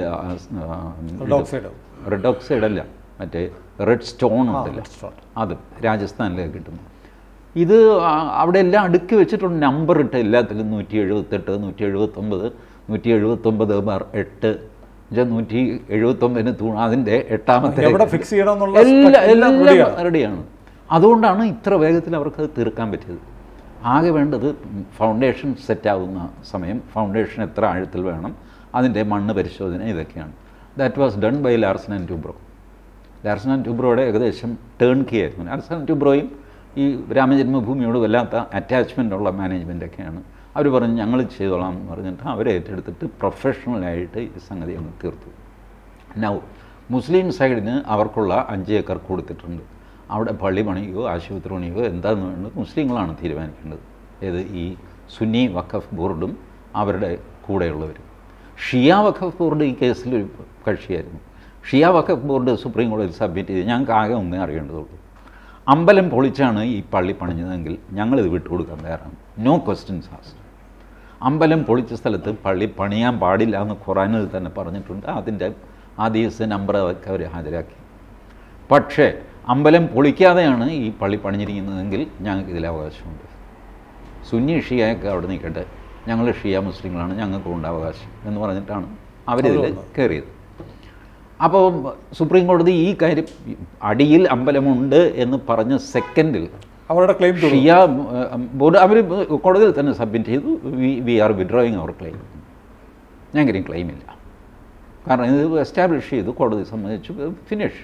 Red oxide. Red oxide അല്ല മറ്റേ റെഡ് സ്റ്റോൺ ഉണ്ടല്ലോ red stone. അത് രാജസ്ഥാനിലേക്ക് കിട്ടുന്നു ഇത് ആ- അവിടെ എല്ലാം അടുക്കി വെച്ചിട്ടുണ്ട് നമ്പർ ഇട്ട് എല്ലാത്തിലും നൂറ്റി എഴുപത്തെട്ട് നൂറ്റി എഴുപത്തൊമ്പത് നൂറ്റി എഴുപത്തൊമ്പത് ബാർ എട്ട് എന്നുവെച്ചാൽ നൂറ്റി എഴുപത്തൊമ്പതിന് തൂണ് അതിൻ്റെ എട്ടാമത്തെ എവിടെ ഫിക്സ് ചെയ്യണം എന്നുള്ള എല്ലാം spec എല്ലാം എല്ലാം ready-ആണ്. റെഡിയാണ് അതുകൊണ്ടാണ് ഇത്ര വേഗത്തിൽ അവർക്കത് തീർക്കാൻ പറ്റിയത് ആകെ വേണ്ടത് ഫൗണ്ടേഷൻ സെറ്റാവുന്ന സമയം ഫൗണ്ടേഷൻ എത്ര ആഴത്തിൽ വേണം അതിൻ്റെ മണ്ണ് പരിശോധന ഇതൊക്കെയാണ് that was done by Larsen and Toubro Larsen and ട്യൂബ്രോയുടെ ഏകദേശം ടേൺ കീ ആയിരുന്നു ലാർസൻ ആൻഡ് ട്യൂബ്രോയും ഈ രാമജന്മഭൂമിയോട് വല്ലാത്ത അറ്റാച്ച്മെൻ്റ് ഉള്ള മാനേജ്മെൻറ്റൊക്കെയാണ് അവർ പറഞ്ഞു ഞങ്ങൾ ചെയ്തോളാം എന്ന് പറഞ്ഞിട്ട് അവരെ ഏറ്റെടുത്തിട്ട് പ്രൊഫഷണലായിട്ട് ഈ സംഗതി അങ്ങ് തീർത്തു നൗ മുസ്ലിം സൈഡിന് അവർക്കുള്ള അഞ്ച് ഏക്കർ കൊടുത്തിട്ടുണ്ട് അവിടെ പള്ളി പണിയോ ആശുപത്രി പണിയോ എന്താണെന്ന് വേണ്ടത് മുസ്ലിങ്ങളാണ് തീരുമാനിക്കേണ്ടത് ഏത് ഈ സുന്നി വഖഫ് ബോർഡും അവരുടെ കൂടെയുള്ളവരും ഷിയ വഖഫ് ബോർഡ് ഈ കേസിൽ ഒരു കക്ഷിയായിരുന്നു ഷിയ വഖഫ് ബോർഡ് സുപ്രീം കോടതിയിൽ സബ്മിറ്റ് ചെയ്ത് ഞങ്ങൾക്ക് ആകെ ഒന്നേ അറിയേണ്ടതുള്ളൂ അമ്പലം പൊളിച്ചാണ് ഈ പള്ളി പണിഞ്ഞതെങ്കിൽ ഞങ്ങളിത് വിട്ടുകൊടുക്കാൻ തയ്യാറാണ് നോ ക്വസ്റ്റ്യൻസ് ആസ്റ്റ് അമ്പലം പൊളിച്ച സ്ഥലത്ത് പള്ളി പണിയാൻ പാടില്ല എന്ന് ഖുറാനിൽ തന്നെ പറഞ്ഞിട്ടുണ്ട് അതിൻ്റെ ആദീസ് നമ്പർ ഒക്കെ അവർ ഹാജരാക്കി പക്ഷേ അമ്പലം പൊളിക്കാതെയാണ് ഈ പള്ളി പണിഞ്ഞിരിക്കുന്നതെങ്കിൽ ഞങ്ങൾക്ക് ഇതിൽ അവകാശമുണ്ട് സുന്നി ഷിയയൊക്കെ അവിടെ നിൽക്കട്ടെ ഞങ്ങൾ ഷിയ മുസ്ലിങ്ങളാണ് ഞങ്ങൾക്കും ഉണ്ട് അവകാശം എന്ന് പറഞ്ഞിട്ടാണ് അവരിതിൽ കയറിയത് അപ്പോൾ സുപ്രീം കോടതി ഈ കാര്യം അടിയിൽ അമ്പലമുണ്ട് എന്ന് പറഞ്ഞ സെക്കൻഡിൽ അവരുടെ ക്ലെയിം ഷിയ ബോർഡ് അവർ കോടതിയിൽ തന്നെ സബ്മിറ്റ് ചെയ്തു we we are withdrawing our claim ഞങ്ങൾക്കും ക്ലെയിം ഇല്ല കാരണം ഇത് എസ്റ്റാബ്ലിഷ് ചെയ്തു കോടതി സമ്മതിച്ചു ഫിനിഷ്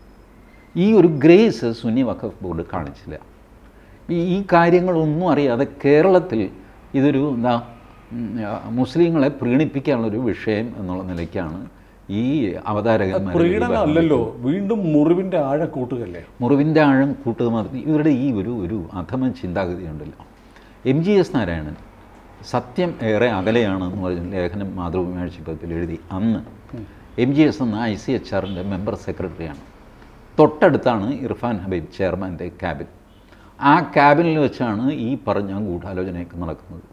ഈ ഒരു ഗ്രേസ് സുന്നി വഖഫ് ബോർഡ് കാണിച്ചില്ല ഈ ഈ കാര്യങ്ങളൊന്നും അറിയാതെ കേരളത്തിൽ ഇതൊരു എന്താ ഉം, ആ, മുസ്ലിങ്ങളെ പ്രീണിപ്പിക്കാനുള്ളൊരു വിഷയം എന്നുള്ള നിലയ്ക്കാണ് ഈ അവതാരകന്മാർ പ്രീണനം അല്ലല്ലോ വീണ്ടും മുറിവിന്റെ ആഴം കൂട്ടുകല്ലേ മുറിവിൻ്റെ ആഴം കൂട്ടുക മാത്രം ഇവരുടെ ഈ ഒരു ഒരു അധമ ചിന്താഗതി ഉണ്ടല്ലോ എം ജി എസ് നാരായണൻ സത്യം ഏറെ അകലെയാണെന്ന് പറഞ്ഞ ലേഖനം മാതൃഭൂമിയാഴ്ചപ്പത്തിൽ എഴുതി അന്ന് എം ജി എസ് എന്ന ഐ സി എച്ച് ആറിൻ്റെ മെമ്പർ സെക്രട്ടറിയാണ് തൊട്ടടുത്താണ് ഇർഫാൻ ഹബീബ് ചെയർമാൻ്റെ ക്യാബിൻ ആ ക്യാബിനിൽ വെച്ചാണ് ഈ പറഞ്ഞ ഗൂഢാലോചനയൊക്കെ നടക്കുന്നത്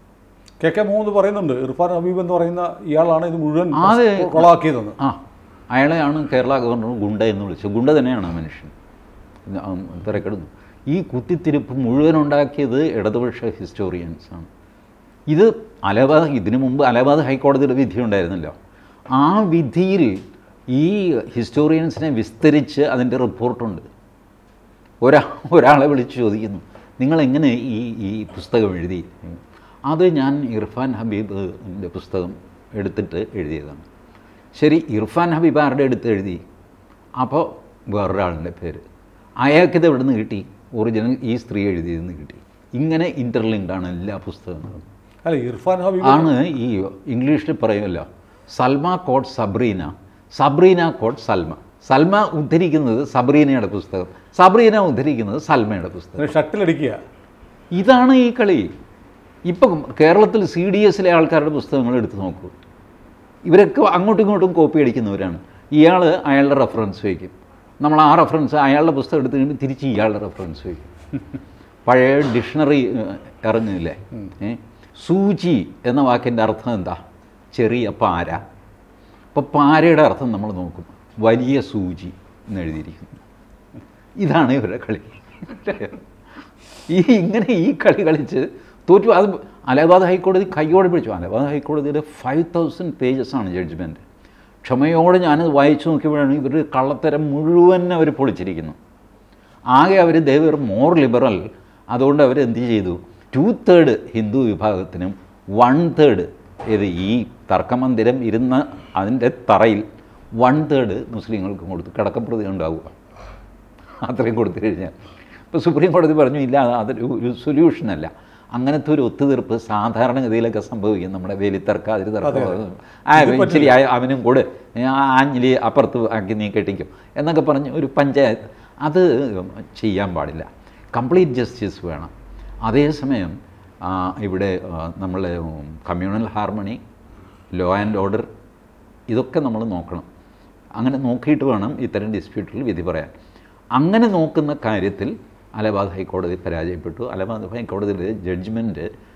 കെ കെ മുഹമ്മദ് പറയുന്നുണ്ട് ഇർഫാൻ ഹബീബ് എന്ന് പറയുന്ന ഇയാളാണ് ഇത് മുഴുവൻ അതെ. കൊളാക്കിയതെന്ന് ആ അയാളെയാണ് കേരള ഗവർണർ ഗുണ്ട എന്ന് വിളിച്ചത് ഗുണ്ട തന്നെയാണ് ആ മനുഷ്യൻ ഇത് ആ തിരക്കെടുന്നു ഈ കുത്തിത്തിരിപ്പ് മുഴുവൻ ഉണ്ടാക്കിയത് ഇടതുപക്ഷ ഹിസ്റ്റോറിയൻസാണ് ഇത് അലഹാബാദ് ഇതിനു മുമ്പ് അലഹാബാദ് ഹൈക്കോടതിയുടെ വിധി ഉണ്ടായിരുന്നല്ലോ ആ വിധിയിൽ ഈ ഹിസ്റ്റോറിയൻസിനെ വിസ്തരിച്ച് അതിൻ്റെ റിപ്പോർട്ടുണ്ട് ഒരാ ഒരാളെ വിളിച്ച് ചോദിക്കുന്നു നിങ്ങളെങ്ങനെ ഈ ഈ പുസ്തകം എഴുതി അത് ഞാൻ ഇർഫാൻ ഹബീബിൻ്റെ പുസ്തകം എടുത്തിട്ട് എഴുതിയതാണ് ശരി ഇർഫാൻ ഹബീബ് ആരുടെ അടുത്ത് എഴുതി അപ്പോൾ വേറൊരാളുടെ പേര് അയാൾക്കിത് എവിടെ നിന്ന് കിട്ടി ഒറിജിനൽ ഈ സ്ത്രീ എഴുതിയതെന്ന് കിട്ടി ഇങ്ങനെ ഇൻ്റർലിങ്ക്ഡ് ആണ് എല്ലാ പുസ്തകങ്ങളും അല്ല ഇർഫാൻ ഹബീബ് ആണ് ഈ ഇംഗ്ലീഷിൽ പറയുമല്ലോ സൽമ കോട്ട് സബ്രീന സബ്രീന കോട്ട് സൽമ സൽമ ഉദ്ധരിക്കുന്നത് സബ്രീനയുടെ പുസ്തകം സബ്രീന ഉദ്ധരിക്കുന്നത് സൽമയുടെ പുസ്തകം ഷട്ടിലടിക്കുക ഇതാണ് ഈ കളി ഇപ്പം കേരളത്തിൽ സി ഡി എസിലെ ആൾക്കാരുടെ പുസ്തകങ്ങൾ എടുത്ത് നോക്കൂ ഇവരൊക്കെ അങ്ങോട്ടും ഇങ്ങോട്ടും കോപ്പി അടിക്കുന്നവരാണ് ഇയാൾ അയാളുടെ റെഫറൻസ് വയ്ക്കും നമ്മൾ ആ റെഫറൻസ് അയാളുടെ പുസ്തകം എടുത്ത് കഴിയുമ്പോൾ തിരിച്ച് ഇയാളുടെ റെഫറൻസ് വയ്ക്കും പഴയ ഡിക്ഷണറി ഇറങ്ങുന്നില്ലേ ഏ സൂചി എന്ന വാക്കിൻ്റെ അർത്ഥം എന്താ ചെറിയ പാര അപ്പോൾ പാരയുടെ അർത്ഥം നമ്മൾ നോക്കും വലിയ സൂചി എന്ന് എഴുതിയിരിക്കുന്നു ഇതാണ് ഇവരുടെ കളി ഈ ഇങ്ങനെ ഈ കളി കളിച്ച് തോറ്റു അത് അലഹാബാദ് ഹൈക്കോടതി കൈയോടെ പിടിച്ചു അലഹാബാദ് ഹൈക്കോടതിയുടെ ഫൈവ് തൗസൻഡ് പേജസ് ആണ് ജഡ്ജ്മെൻറ്റ് ക്ഷമയോടെ ഞാനത് വായിച്ചു നോക്കിയപ്പോഴാണ് ഇവർ കള്ളത്തരം മുഴുവൻ അവർ പൊളിച്ചിരിക്കുന്നു ആകെ അവർ ദേവർ മോർ ലിബറൽ അതുകൊണ്ട് അവർ എന്ത് ചെയ്തു ടു തേർഡ് ഹിന്ദു വിഭാഗത്തിനും വൺ തേർഡ് ഇത് ഈ തർക്കമന്ദിരം ഇരുന്ന അതിൻ്റെ തറയിൽ വൺ തേർഡ് മുസ്ലിങ്ങൾക്കും കൊടുത്തു കിടക്കപ്രതി ഉണ്ടാവുക അത്രയും കൊടുത്തു കഴിഞ്ഞാൽ ഇപ്പോൾ സുപ്രീം കോടതി പറഞ്ഞു ഇല്ല അതൊരു ഒരു സൊല്യൂഷനല്ല അങ്ങനത്തെ ഒരു ഒത്തുതീർപ്പ് സാധാരണഗതിയിലൊക്കെ സംഭവിക്കും നമ്മുടെ വേലിത്തർക്ക അതിര് തർക്കം ആ ഇച്ചിരി ആ- അവനും കൂടെ ആഞ്ഞിലി അപ്പുറത്ത് ആക്കി നീ കെട്ടിക്കും എന്നൊക്കെ പറഞ്ഞ് ഒരു പഞ്ചായത്ത് അത് ചെയ്യാൻ പാടില്ല കംപ്ലീറ്റ് ജസ്റ്റിസ് വേണം അതേസമയം ആ, ഇവിടെ നമ്മൾ communal harmony law and order ഇതൊക്കെ നമ്മൾ നോക്കണം അങ്ങനെ നോക്കിയിട്ട് വേണം ഇത്തരം ഡിസ്പ്യൂട്ടിൽ വിധി പറയാൻ അങ്ങനെ നോക്കുന്ന കാര്യത്തിൽ അലഹാബാദ് ഹൈക്കോടതി പരാജയപ്പെട്ടു അലഹാബാദ് ഹൈക്കോടതിയിലെ judgement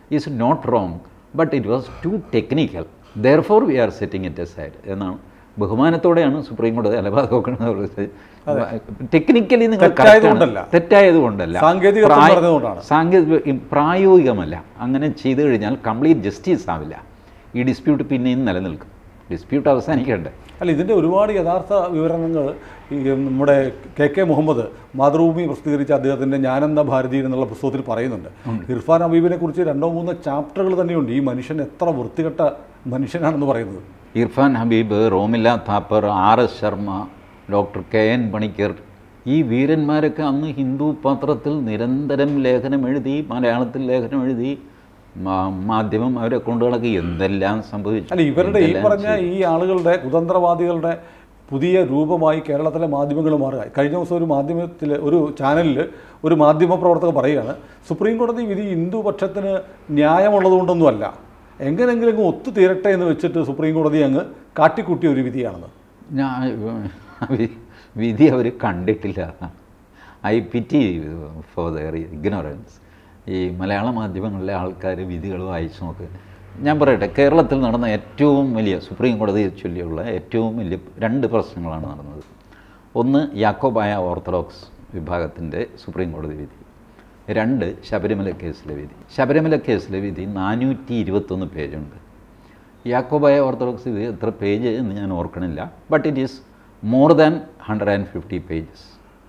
is not wrong but it was too technical therefore we are setting it side എന്നാണ് ബഹുമാനത്തോടെയാണ് സുപ്രീം കോടതി അലബാദ് ടെക്നിക്കലി നിങ്ങൾ correct ആണ്. തെറ്റായതുകൊണ്ടല്ല. തെറ്റായതുകൊണ്ടല്ല സാങ്കേതികത്വം പ്രായ- പറഞ്ഞതുകൊണ്ടാണ്. സാങ്കേതിക ഈ പ്രായോഗികമല്ല അങ്ങനെ ചെയ്തു കഴിഞ്ഞാൽ കംപ്ലീറ്റ് ജസ്റ്റിസ് ആവില്ല ഈ ഡിസ്പ്യൂട്ട് പിന്നെയും നിലനിൽക്കും ഡിസ്പ്യൂട്ട് അവസാനിക്കണ്ടേ അല്ല ഇതിൻ്റെ ഒരുപാട് യഥാർത്ഥ വിവരണങ്ങൾ ഈ നമ്മുടെ കെ കെ മുഹമ്മദ് മാതൃഭൂമി പ്രസിദ്ധീകരിച്ച അദ്ദേഹത്തിൻ്റെ ഞാനെന്ന ഭാരതി എന്നുള്ള പുസ്തകത്തിൽ പറയുന്നുണ്ട് ഇർഫാൻ ഹബീബിനെ കുറിച്ച് രണ്ടോ മൂന്നോ ചാപ്റ്ററുകൾ തന്നെയുണ്ട് ഈ മനുഷ്യൻ എത്ര വൃത്തികെട്ട മനുഷ്യനാണെന്ന് പറയുന്നത് Irfan Habib Romila Thapar R S Sharma doctor K N Panikkar ഈ വീരന്മാരൊക്കെ അന്ന് ഹിന്ദു പത്രത്തിൽ നിരന്തരം ലേഖനം എഴുതി മലയാളത്തിൽ ലേഖനം എഴുതി മാ- മാധ്യമം അവരെ കൊണ്ടു നടക്കി എന്തെല്ലാം സംഭവിച്ചു അല്ല ഇവരുടെ ഈ എന്തെല്ലാം പറഞ്ഞ ഈ ആളുകളുടെ കുതന്ത്രവാദികളുടെ പുതിയ രൂപമായി കേരളത്തിലെ മാധ്യമങ്ങൾ മാറുക കഴിഞ്ഞ ദിവസം ഒരു മാധ്യമത്തിൽ ഒരു ചാനലിൽ ഒരു മാധ്യമ പ്രവർത്തകർ പറയുകയാണ് സുപ്രീം കോടതി വിധി ഹിന്ദു പക്ഷത്തിന് ന്യായമുള്ളതുകൊണ്ടൊന്നുമല്ല എങ്ങനെങ്കിലും അങ്ങ് ഒത്തുതീരട്ടെ എന്ന് വെച്ചിട്ട് സുപ്രീം കോടതി അങ്ങ് കാട്ടിക്കൂട്ടിയ ഒരു വിധിയാണെന്ന് ഞാൻ വി- വിധി അവർ കണ്ടിട്ടില്ല I pity for their ignorance ഈ മലയാള മാധ്യമങ്ങളിലെ ആൾക്കാർ വിധികൾ വായിച്ചു നോക്ക് ഞാൻ പറയട്ടെ കേരളത്തിൽ നടന്ന ഏറ്റവും വലിയ സുപ്രീം കോടതിയെ ചൊല്ലിയുള്ള ഏറ്റവും വലിയ രണ്ട് പ്രശ്നങ്ങളാണ് നടന്നത് ഒന്ന് യാക്കോബായ ഓർത്തഡോക്സ് വിഭാഗത്തിൻ്റെ സുപ്രീം കോടതി വിധി രണ്ട് ശബരിമല കേസിലെ വിധി ശബരിമല കേസിലെ വിധി നാനൂറ്റി ഇരുപത്തൊന്ന് പേജുണ്ട് യാക്കോബായ ഓർത്തഡോക്സ് ഇത് എത്ര പേജ് എന്ന് ഞാൻ ഓർക്കണില്ല but it is more than hundred and fifty pages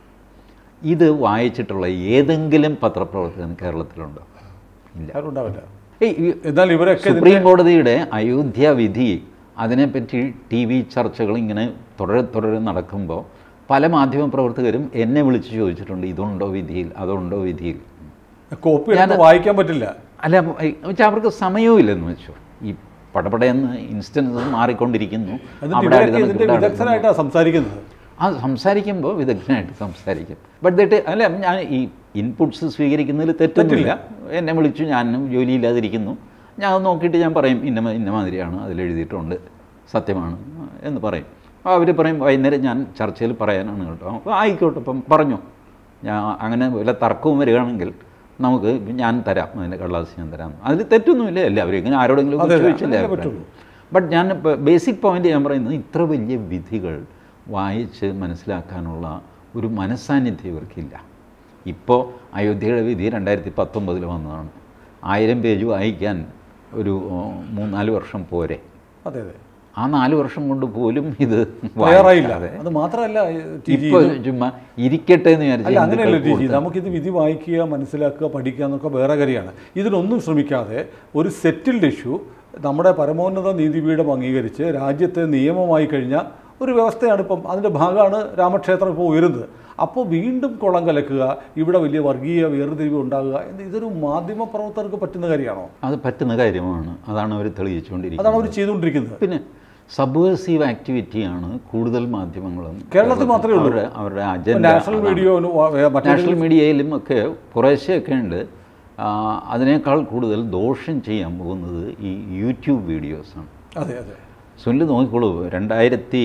ഇത് വായിച്ചിട്ടുള്ള ഏതെങ്കിലും പത്രപ്രവർത്തകൻ കേരളത്തിലുണ്ടോ ഇല്ല ആരും ഉണ്ടാവില്ല ഏയ് ഈ എന്നാൽ ഇവരൊക്കെ ഇതിന്റെ- സുപ്രീം കോടതിയുടെ അയോധ്യ വിധി അതിനെപ്പറ്റി ടി വി ചർച്ചകൾ ഇങ്ങനെ തുടരെ തുടരെ നടക്കുമ്പോൾ പല മാധ്യമപ്രവർത്തകരും എന്നെ വിളിച്ച് ചോദിച്ചിട്ടുണ്ട് ഇതുണ്ടോ വിധിയിൽ അതുണ്ടോ വിധിയിൽ കോപ്പി എടുത്ത് വായിക്കാൻ പറ്റില്ല അല്ല വെച്ചാൽ അവർക്ക് സമയവും ഇല്ലെന്ന് വെച്ചു ഈ പടപടയെന്ന് ഇൻസ്റ്റൻസ് മാറിക്കൊണ്ടിരിക്കുന്നു എന്നിട്ട് അവിടെ ഇവരൊക്കെ അഴുതണം, ഇതിന്റെ ഇവിടെ അഴുതണം. വിദഗ്ധരായിട്ടാണ് സംസാരിക്കുന്നത് ആ സംസാരിക്കുമ്പോൾ വിദഗ്ധനായിട്ട് സംസാരിക്കും ബട്ട് ദറ്റ് അല്ല ഞാൻ ഈ ഇൻപുട്സ് സ്വീകരിക്കുന്നതിൽ തെറ്റൊന്നുമില്ല എന്നെ വിളിച്ചു ഞാൻ ജോലിയില്ലാതിരിക്കുന്നു ഞാൻ അത് നോക്കിയിട്ട് ഞാൻ പറയും ഇന്ന മ- ഇന്ന മാതിരിയാണ് അതിലെഴുതിയിട്ടുണ്ട് സത്യമാണ് എന്ന് പറയും അവർ പറയും വൈകുന്നേരം ഞാൻ ചർച്ചയിൽ പറയാനാണ് കേട്ടോ അപ്പോൾ ആയിക്കോട്ടെ ഇപ്പം പറഞ്ഞു ഞാൻ അങ്ങനെ വല്ല തർക്കവും വരികയാണെങ്കിൽ നമുക്ക് ഞാൻ തരാം അതിൻ്റെ കള്ളാസ് ഞാൻ തരാം അതിൽ തെറ്റൊന്നുമില്ല എല്ലാവരും ഇങ്ങനെ ആരോടെങ്കിലും അതെ, അതെ, ചോദിച്ചില്ലേ അങ്ങനെ പറ്റുള്ളൂ. ബട്ട് ഞാൻ ബേസിക് പോയിന്റ് ഞാൻ പറയുന്നത് ഇത്ര വലിയ വിധികൾ വായിച്ച് മനസ്സിലാക്കാനുള്ള ഒരു മനസ്സാന്നിധ്യം ഇവർക്കില്ല ഇപ്പോൾ അയോധ്യയുടെ വിധി രണ്ടായിരത്തി പത്തൊമ്പതിൽ വന്നതാണ് ആയിരം പേജ് വായിക്കാൻ ഒരു ഓ, മൂന്നാല് വർഷം പോരെ അതെ അതെ ആ നാല് വർഷം കൊണ്ട് പോലും ഇത് തയ്യാറായില്ല വായിക്കാതെ അത് മാത്രമല്ല ടി ജി ഇപ്പോൾ ചുമ്മാ ഇരിക്കട്ടെ എന്ന് അല്ല വിചാരിച്ചു അങ്ങനെയല്ല ടി ജി നമുക്കിത് വിധി വായിക്കുക മനസ്സിലാക്കുക പഠിക്കുക എന്നൊക്കെ വേറെ കാര്യമാണ് ഇതിനൊന്നും ശ്രമിക്കാതെ ഒരു സെറ്റിൽഡ് ഇഷ്യൂ നമ്മുടെ പരമോന്നത നീതിപീഠം അംഗീകരിച്ച് രാജ്യത്തെ നിയമമായി കഴിഞ്ഞ ഒരു വ്യവസ്ഥയാണ് ഇപ്പം അതിൻ്റെ ഭാഗമാണ് രാമക്ഷേത്രം ഇപ്പോൾ ഉയരുന്നത് അപ്പോൾ വീണ്ടും കുളം കലക്കുക ഇവിടെ വലിയ വർഗീയ വേർതിരിവ് ഉണ്ടാകുക എന്ന് ഇതൊരു മാധ്യമ പ്രവർത്തകർക്ക് പറ്റുന്ന കാര്യമാണോ അത് പറ്റുന്ന കാര്യമാണ് അതാണ് അവർ തെളിയിച്ചുകൊണ്ടിരിക്കുന്നത് അതാണ് അവർ ചെയ്തുകൊണ്ടിരിക്കുന്നത് പിന്നെ സബ്വേഴ്സീവ് ആക്ടിവിറ്റിയാണ് കൂടുതൽ മാധ്യമങ്ങളും കേരളത്തിൽ മാത്രമേ ഉള്ളൂ. അവരുടെ അവരുടെ ഇപ്പം അജണ്ട നാഷണൽ മീഡിയ മറ്റേ നാഷണൽ മീഡിയയിലും ഒക്കെ കുറേശ്ശെയൊക്കെ ഉണ്ട് ആ, അതിനേക്കാൾ കൂടുതൽ ദോഷം ചെയ്യാൻ പോകുന്നത് ഈ യൂട്യൂബ് വീഡിയോസാണ് അതെ അതെ സുനിൽ നോക്കിക്കോളൂ രണ്ടായിരത്തി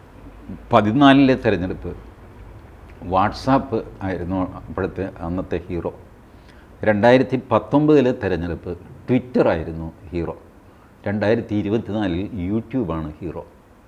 പതിനാലിലെ തെരഞ്ഞെടുപ്പ് വാട്സാപ്പ് ആയിരുന്നു അപ്പോഴത്തെ അന്നത്തെ ഹീറോ രണ്ടായിരത്തി പത്തൊമ്പതിലെ തെരഞ്ഞെടുപ്പ് ട്വിറ്റർ ആയിരുന്നു ഹീറോ രണ്ടായിരത്തി ഇരുപത്തിനാലിൽ യൂട്യൂബാണ് ഹീറോ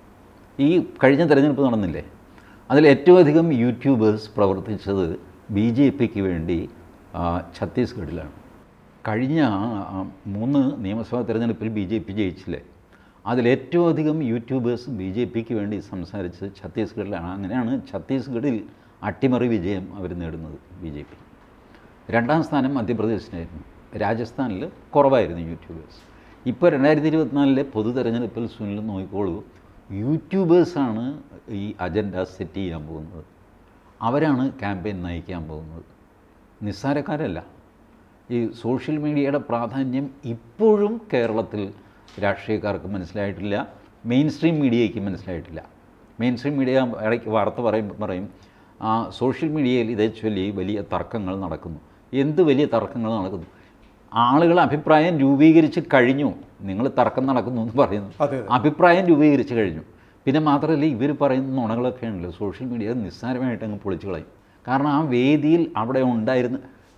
ഈ കഴിഞ്ഞ തെരഞ്ഞെടുപ്പ് നടന്നില്ലേ അതിൽ ഏറ്റവും അധികം യൂട്യൂബേഴ്സ് പ്രവർത്തിച്ചത് ബി ജെ പിക്ക് വേണ്ടി ആ, ഛത്തീസ്ഗഡിലാണ് കഴിഞ്ഞ ആ, മൂന്ന് നിയമസഭാ തെരഞ്ഞെടുപ്പിൽ ബി ജെ പി ജയിച്ചില്ലേ അതിലേറ്റവും അധികം യൂട്യൂബേഴ്സ് ബി ജെ പിക്ക് വേണ്ടി സംസാരിച്ചത് ഛത്തീസ്ഗഡിലാണ് അങ്ങനെയാണ് ഛത്തീസ്ഗഡിൽ അട്ടിമറി വിജയം അവർ നേടുന്നത് ബി ജെ പി രണ്ടാം സ്ഥാനം മധ്യപ്രദേശിനായിരുന്നു രാജസ്ഥാനിൽ കുറവായിരുന്നു യൂട്യൂബേഴ്സ് ഇപ്പോൾ രണ്ടായിരത്തി ഇരുപത്തിനാലിലെ പൊതു തെരഞ്ഞെടുപ്പിൽ സുനിൽ നോക്കിക്കോളൂ യൂട്യൂബേഴ്സാണ് ഈ അജണ്ട സെറ്റ് ചെയ്യാൻ പോകുന്നത് അവരാണ് ക്യാമ്പയിൻ നയിക്കാൻ പോകുന്നത് നിസ്സാരക്കാരല്ല ഈ സോഷ്യൽ മീഡിയയുടെ പ്രാധാന്യം ഇപ്പോഴും കേരളത്തിൽ രാഷ്ട്രീയക്കാർക്ക് മനസ്സിലായിട്ടില്ല മെയിൻ സ്ട്രീം മീഡിയയ്ക്ക് മനസ്സിലായിട്ടില്ല മെയിൻ സ്ട്രീം മീഡിയ ഇടയ്ക്ക് വാർത്ത പറയും പറയും ആ സോഷ്യൽ മീഡിയയിൽ ഇതേ ചൊല്ലി വലിയ തർക്കങ്ങൾ നടക്കുന്നു എന്ത് വലിയ തർക്കങ്ങൾ നടക്കുന്നു ആളുകൾ അഭിപ്രായം രൂപീകരിച്ച് കഴിഞ്ഞു നിങ്ങൾ തർക്കം നടക്കുന്നു എന്ന് പറയുന്നു അതെ, അതെ. അഭിപ്രായം രൂപീകരിച്ച് കഴിഞ്ഞു പിന്നെ മാത്രമല്ല ഇവർ പറയുന്ന നുണകളൊക്കെ ഉണ്ടല്ലോ സോഷ്യൽ മീഡിയ നിസ്സാരമായിട്ട് അങ്ങ് പൊളിച്ചു കളയും കാരണം ആ വേദിയിൽ അവിടെ ഉണ്ടായിരുന്ന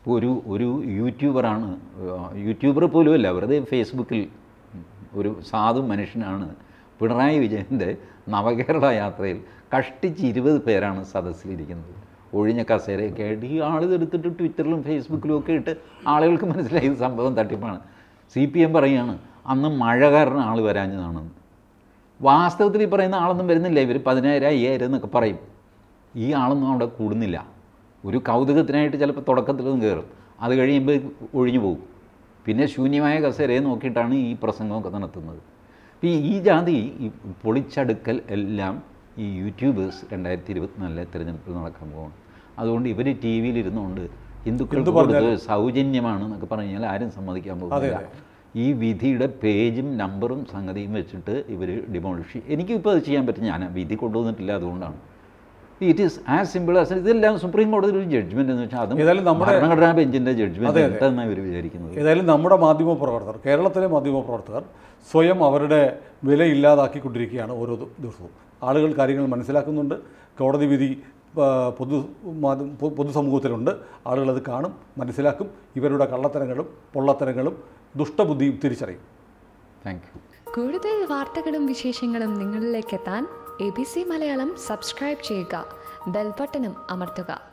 ഇപ്പോൾ ഒരു ഒരു യൂട്യൂബറാണ് ആ, യൂട്യൂബർ പോലും അല്ല വെറുതെ ഫേസ്ബുക്കിൽ ഒരു സാധു മനുഷ്യനാണ് പിണറായി വിജയൻ്റെ നവകേരള യാത്രയിൽ കഷ്ടിച്ച് ഇരുപത് പേരാണ് സദസ്സിലിരിക്കുന്നത് ഒഴിഞ്ഞ കസേരയൊക്കെ ആയിട്ട് ഈ ആൾ ഇതെടുത്തിട്ട് ട്വിറ്ററിലും ഫേസ്ബുക്കിലും ഒക്കെ ഇട്ട് ആളുകൾക്ക് മനസ്സിലായി ഇത് സംഭവം തട്ടിപ്പാണ് സി പി എം പറയുകയാണ് അന്ന് മഴ കാരണം ആൾ വരാഞ്ഞതാണെന്ന് വാസ്തവത്തിൽ ഈ പറയുന്ന ആളൊന്നും വരുന്നില്ല ഇവർ പതിനായിരം അയ്യായിരം എന്നൊക്കെ പറയും ഈ ആളൊന്നും അവിടെ കൂടുന്നില്ല ഒരു കൗതുകത്തിനായിട്ട് ചിലപ്പോൾ തുടക്കത്തിലൊന്നും കയറും അത് കഴിയുമ്പോൾ ഒഴിഞ്ഞു പോകും പിന്നെ ശൂന്യമായ കസേരയെ നോക്കിയിട്ടാണ് ഈ പ്രസംഗമൊക്കെ നടത്തുന്നത് അപ്പോൾ ഈ- ഈ ജാതി ഈ പൊളിച്ചടുക്കൽ എല്ലാം ഈ യൂട്യൂബേഴ്സ് രണ്ടായിരത്തി ഇരുപത്തിനാലിലെ തിരഞ്ഞെടുപ്പിൽ നടക്കാൻ പോകുന്നു അതുകൊണ്ട് ഇവർ ടി വിയിൽ ഇരുന്നുകൊണ്ട് ഹിന്ദുക്കൾക്ക് കൊടുത്തത് സൗജന്യമാണ് എന്നൊക്കെ പറഞ്ഞു കഴിഞ്ഞാൽ ആരും സമ്മതിക്കാൻ പോകുന്നില്ല ഈ വിധിയുടെ പേജും നമ്പറും സംഗതിയും വെച്ചിട്ട് ഇവർ ഡിമോളിഷ് എനിക്കിപ്പോൾ അത് ചെയ്യാൻ പറ്റും ഞാൻ വിധി കൊണ്ടുവന്നിട്ടില്ല അതുകൊണ്ടാണ് it is as simple as ഇതെല്ലാം സുപ്രീം കോടതിയിൽ ഒരു ജഡ്ജ്മെന്റ് എന്ന് വെച്ചാൽ അതും ഏതായാലും നമ്മുടെ- ഭരണഘടനാ ബെഞ്ചിന്റെ ജഡ്ജ്മെന്റ് എന്താണെന്നാണ് ഇവർ വിചാരിക്കുന്നത് ഏതായാലും നമ്മുടെ മാധ്യമ പ്രവർത്തകർ കേരളത്തിലെ മാധ്യമ പ്രവർത്തകർ സ്വയം അവരുടെ വില ഇല്ലാതാക്കിക്കൊണ്ടിരിക്കുകയാണ് ഓരോ ദി- ദിവസവും ആളുകൾ കാര്യങ്ങൾ മനസ്സിലാക്കുന്നുണ്ട് കോടതി വിധി ആ, പൊതു മാധ്യമ പൊ- പൊതുസമൂഹത്തിലുണ്ട് ആളുകളത് കാണും മനസ്സിലാക്കും ഇവരുടെ കള്ളത്തരങ്ങളും പൊള്ളത്തരങ്ങളും ദുഷ്ടബുദ്ധിയും തിരിച്ചറിയും താങ്ക് യു കൂടുതൽ വാർത്തകളും വിശേഷങ്ങളും നിങ്ങളിലേക്ക് എത്താൻ A B C Malayalam subscribe ചെയ്യുക ബെൽബട്ടനും അമർത്തുക